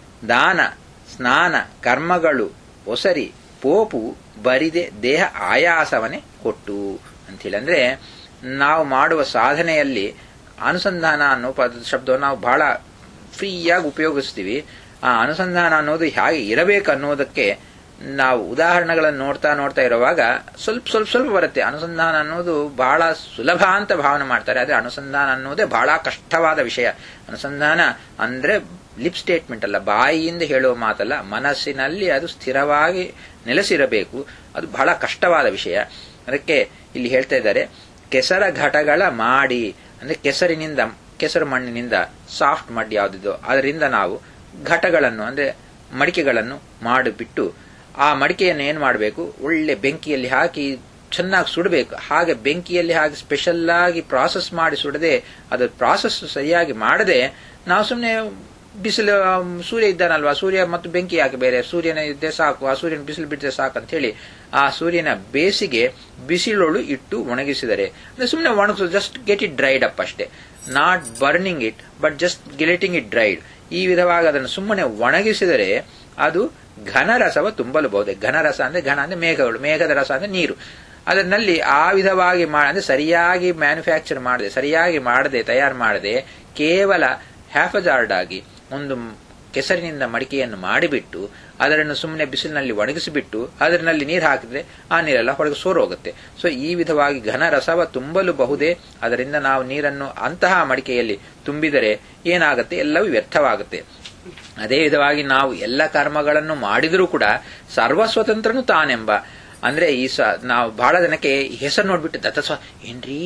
ದಾನ ಸ್ನಾನ ಕರ್ಮಗಳು ಒಸರಿ ಪೋಪು ಬರಿದೆ ದೇಹ ಆಯಾಸವನ್ನೇ ಕೊಟ್ಟು ಅಂತೇಳಿ ಅಂದ್ರೆ ನಾವು ಮಾಡುವ ಸಾಧನೆಯಲ್ಲಿ ಅನುಸಂಧಾನ ಅನ್ನೋ ಪದ ಶಬ್ದವನ್ನು ನಾವು ಬಹಳ ಫ್ರೀಯಾಗಿ ಉಪಯೋಗಿಸ್ತೀವಿ ಆ ಅನುಸಂಧಾನ ಅನ್ನೋದು ಹೇಗೆ ಇರಬೇಕು ಅನ್ನೋದಕ್ಕೆ ನಾವು ಉದಾಹರಣೆಗಳನ್ನು ನೋಡ್ತಾ ನೋಡ್ತಾ ಇರುವಾಗ ಸ್ವಲ್ಪ ಸ್ವಲ್ಪ ಸ್ವಲ್ಪ ಬರುತ್ತೆ ಅನುಸಂಧಾನ ಅನ್ನೋದು ಬಹಳ ಸುಲಭ ಅಂತ ಭಾವನೆ ಮಾಡ್ತಾರೆ ಆದರೆ ಅನುಸಂಧಾನ ಅನ್ನೋದೇ ಬಹಳ ಕಷ್ಟವಾದ ವಿಷಯ ಅನುಸಂಧಾನ ಅಂದ್ರೆ ಲಿಪ್ ಸ್ಟೇಟ್ಮೆಂಟ್ ಅಲ್ಲ ಬಾಯಿಯಿಂದ ಹೇಳುವ ಮಾತಲ್ಲ ಮನಸ್ಸಿನಲ್ಲಿ ಅದು ಸ್ಥಿರವಾಗಿ ನೆಲೆಸಿರಬೇಕು ಅದು ಬಹಳ ಕಷ್ಟವಾದ ವಿಷಯ ಅದಕ್ಕೆ ಇಲ್ಲಿ ಹೇಳ್ತಾ ಇದ್ದಾರೆ ಕೆಸರ ಘಟಗಳ ಮಾಡಿ ಅಂದ್ರೆ ಕೆಸರಿನಿಂದ ಕೆಸರು ಮಣ್ಣಿನಿಂದ ಸಾಫ್ಟ್ ಮಡ್ ಯಾವುದಿದೋ ಅದರಿಂದ ನಾವು ಘಟಗಳನ್ನು ಅಂದ್ರೆ ಮಡಿಕೆಗಳನ್ನು ಮಾಡಿಬಿಟ್ಟು ಆ ಮಡಿಕೆಯನ್ನು ಏನು ಮಾಡಬೇಕು ಒಳ್ಳೆ ಬೆಂಕಿಯಲ್ಲಿ ಹಾಕಿ ಚೆನ್ನಾಗಿ ಸುಡಬೇಕು ಹಾಗೆ ಬೆಂಕಿಯಲ್ಲಿ ಹಾಕಿ ಸ್ಪೆಷಲ್ ಆಗಿ ಪ್ರಾಸೆಸ್ ಮಾಡಿ ಸುಡದೆ ಅದು ಪ್ರಾಸೆಸ್ ಸರಿಯಾಗಿ ಮಾಡದೆ ನಾವು ಸುಮ್ಮನೆ ಬಿಸಿಲು ಸೂರ್ಯ ಇದ್ದಾನಲ್ವಾ ಸೂರ್ಯ ಮತ್ತು ಬೆಂಕಿ ಯಾಕೆ ಬೇರೆ ಸೂರ್ಯನ ಇದ್ದೇ ಸಾಕು ಆ ಸೂರ್ಯನ ಬಿಸಿಲು ಬಿಟ್ಟರೆ ಸಾಕು ಅಂತ ಹೇಳಿ ಆ ಸೂರ್ಯನ ಬೇಸಿಗೆ ಬಿಸಿಲೊಳು ಇಟ್ಟು ಒಣಗಿಸಿದರೆ ಅಂದ್ರೆ ಸುಮ್ಮನೆ ಒಣಗಿಸೋದು just get it dried up ಅಷ್ಟೇ not burning it but just getting it dried ಈ ವಿಧವಾಗಿ ಅದನ್ನು ಸುಮ್ಮನೆ ಒಣಗಿಸಿದರೆ ಅದು ಘನರಸವ ತುಂಬಲಬಹುದು ಘನರಸ ಅಂದ್ರೆ ಘನ ಅಂದ್ರೆ ಮೇಘಗಳು ಮೇಘದ ರಸ ಅಂದ್ರೆ ನೀರು ಅದರಲ್ಲಿ ಆ ವಿಧವಾಗಿ ಅಂದ್ರೆ ಸರಿಯಾಗಿ ಮ್ಯಾನುಫ್ಯಾಕ್ಚರ್ ಮಾಡದೆ ಸರಿಯಾಗಿ ಮಾಡದೆ ತಯಾರು ಮಾಡದೆ ಕೇವಲ ಹ್ಯಾಫಜಾರ್ಡ್ ಆಗಿ ಒಂದು ಕೆಸರಿನಿಂದ ಮಡಿಕೆಯನ್ನು ಮಾಡಿಬಿಟ್ಟು ಅದನ್ನು ಸುಮ್ಮನೆ ಬಿಸಿಲಿನಲ್ಲಿ ಒಣಗಿಸಿಬಿಟ್ಟು ಅದರಲ್ಲಿ ನೀರು ಹಾಕಿದ್ರೆ ಆ ನೀರೆಲ್ಲ ಹೊರಗೆ ಸೋರೋಗುತ್ತೆ ಸೊ ಈ ವಿಧವಾಗಿ ಘನ ರಸವ ತುಂಬಲು ಬಹುದೇ ಅದರಿಂದ ನಾವು ನೀರನ್ನು ಅಂತಹ ಮಡಿಕೆಯಲ್ಲಿ ತುಂಬಿದರೆ ಏನಾಗುತ್ತೆ ಎಲ್ಲವೂ ವ್ಯರ್ಥವಾಗುತ್ತೆ ಅದೇ ವಿಧವಾಗಿ ನಾವು ಎಲ್ಲ ಕರ್ಮಗಳನ್ನು ಮಾಡಿದರೂ ಕೂಡ ಸರ್ವಸ್ವತಂತ್ರನು ತಾನೆಂಬ ಅಂದ್ರೆ ಈ ಸ ನಾವು ಬಹಳ ಜನಕ್ಕೆ ಹೆಸರು ನೋಡ್ಬಿಟ್ಟು ದತ್ತಸ್ವ ಏನ್ರಿ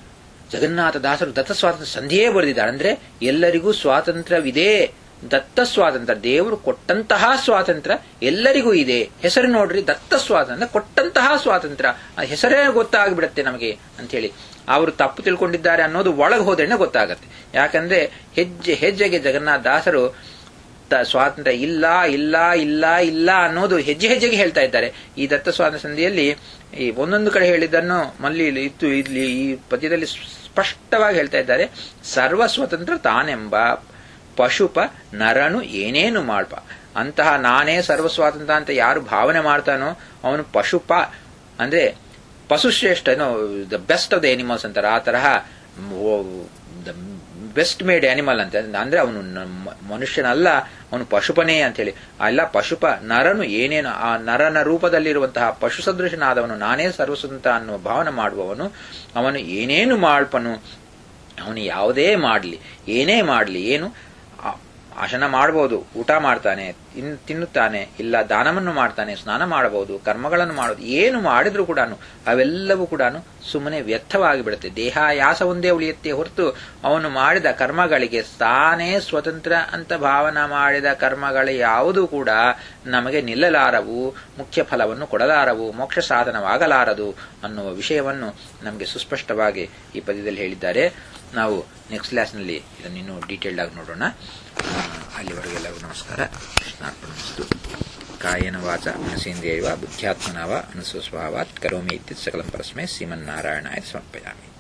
ಜಗನ್ನಾಥ ದಾಸರು ದತ್ತ ಸ್ವಾತಂತ್ರ್ಯ ಸಂಧಿಯೇ ಬರೆದಿದ್ದಾರೆ ಅಂದ್ರೆ ಎಲ್ಲರಿಗೂ ಸ್ವಾತಂತ್ರ್ಯವಿದೆ ದತ್ತ ಸ್ವಾತಂತ್ರ್ಯ ದೇವರು ಕೊಟ್ಟಂತಹ ಸ್ವಾತಂತ್ರ್ಯ ಎಲ್ಲರಿಗೂ ಇದೆ ಹೆಸರು ನೋಡ್ರಿ ದತ್ತ ಸ್ವಾತಂತ್ರ್ಯ ಕೊಟ್ಟಂತಹ ಸ್ವಾತಂತ್ರ್ಯ ಆ ಹೆಸರೇ ಗೊತ್ತಾಗ್ಬಿಡತ್ತೆ ನಮಗೆ ಅಂತ ಹೇಳಿ ಅವರು ತಪ್ಪು ತಿಳ್ಕೊಂಡಿದ್ದಾರೆ ಅನ್ನೋದು ಒಳಗೆ ಹೋದ್ರೇನೆ ಗೊತ್ತಾಗತ್ತೆ ಯಾಕಂದ್ರೆ ಹೆಜ್ಜೆ ಹೆಜ್ಜೆಗೆ ಜಗನ್ನಾಥ ದಾಸರು ಸ್ವಾತಂತ್ರ್ಯ ಇಲ್ಲ ಇಲ್ಲ ಇಲ್ಲ ಇಲ್ಲ ಅನ್ನೋದು ಹೆಜ್ಜೆ ಹೆಜ್ಜೆಗೆ ಹೇಳ್ತಾ ಇದ್ದಾರೆ ಈ ದತ್ತ ಸ್ವಾತಂತ್ರ್ಯ ಸಂಧಿಯಲ್ಲಿ ಈ ಒಂದೊಂದು ಕಡೆ ಹೇಳಿದ್ದನ್ನು ಮಲ್ಲಿ ಇತ್ತು ಇಲ್ಲಿ ಈ ಪದ್ಯದಲ್ಲಿ ಸ್ಪಷ್ಟವಾಗಿ ಹೇಳ್ತಾ ಇದ್ದಾರೆ ಸರ್ವ ಸ್ವತಂತ್ರ ತಾನೆಂಬ ಪಶುಪ ನರನು ಏನೇನು ಮಾಡ್ಪ ಅಂತಹ ನಾನೇ ಸರ್ವ ಸ್ವಾತಂತ್ರ್ಯ ಅಂತ ಯಾರು ಭಾವನೆ ಮಾಡ್ತಾನೋ ಅವನು ಪಶುಪ ಅಂದ್ರೆ ಪಶುಶ್ರೇಷ್ಠನೋ the best of the animals ಅಂತಾರೆ ಆ ತರಹ ದ ಬೆಸ್ಟ್ ಮೇಡ್ ಆನಿಮಲ್ ಅಂತ ಅಂದ್ರೆ ಅವನು ಮನುಷ್ಯನಲ್ಲ ಅವನು ಪಶುಪನೇ ಅಂತ ಹೇಳಿ ಅಲ್ಲ ಪಶುಪ ನರನು ಏನೇನು ಆ ನರನ ರೂಪದಲ್ಲಿರುವಂತಹ ಪಶು ಸದೃಶನಾದವನು ನಾನೇ ಸರ್ವಸ್ವಂತ ಅನ್ನುವ ಭಾವನೆ ಮಾಡುವವನು ಅವನು ಏನೇನು ಮಾಡ್ಪನು ಅವನು ಯಾವುದೇ ಮಾಡಲಿ ಏನೇ ಮಾಡಲಿ ಏನು ಆಶನ ಮಾಡಬಹುದು ಊಟ ಮಾಡ್ತಾನೆ ತಿನ್ನುತ್ತಾನೆ ಇಲ್ಲ ದಾನವನ್ನು ಮಾಡ್ತಾನೆ ಸ್ನಾನ ಮಾಡಬಹುದು ಕರ್ಮಗಳನ್ನು ಮಾಡೋದು ಏನು ಮಾಡಿದ್ರೂ ಕೂಡ ಅವೆಲ್ಲವೂ ಕೂಡ ಸುಮ್ಮನೆ ವ್ಯರ್ಥವಾಗಿ ಬಿಡುತ್ತೆ ದೇಹಾಯಾಸ ಒಂದೇ ಉಳಿಯುತ್ತೆ ಹೊರತು ಅವನು ಮಾಡಿದ ಕರ್ಮಗಳಿಗೆ ತಾನೇ ಸ್ವತಂತ್ರ ಅಂತ ಭಾವನ ಮಾಡಿದ ಕರ್ಮಗಳು ಯಾವುದೂ ಕೂಡ ನಮಗೆ ನಿಲ್ಲಲಾರವು ಮುಖ್ಯ ಫಲವನ್ನು ಕೊಡಲಾರವು ಮೋಕ್ಷ ಸಾಧನವಾಗಲಾರದು ಅನ್ನುವ ವಿಷಯವನ್ನು ನಮಗೆ ಸುಸ್ಪಷ್ಟವಾಗಿ ಈ ಪದ್ಯದಲ್ಲಿ ಹೇಳಿದ್ದಾರೆ ನಾವು ನೆಕ್ಸ್ಟ್ ಕ್ಲಾಸ್ನಲ್ಲಿ ಇದನ್ನು ಇನ್ನೂ ಡೀಟೇಲ್ಡ್ ಆಗಿ ನೋಡೋಣ ಅಲ್ಲಿವರೆಗೂ ಎಲ್ಲರಿಗೂ ನಮಸ್ಕಾರ ಕೃಷ್ಣಾರ್ಪಣಮಸ್ತು ಕಾಯನ ವಾಚ ಮನಸೇಂದ್ರಿಯವ ಬುದ್ಧ್ಯಾತ್ಮನವ ಅನುಸ್ವಸ್ವಭಾವಾತ್ ಕರೋಮಿ ಇತ್ಯುತ್ ಸಕಲಂ ಪರಸ್ಮೈ ಶ್ರೀಮನ್ನಾರಾಯಣಾಯ ಸಮರ್ಪಯಾಮಿ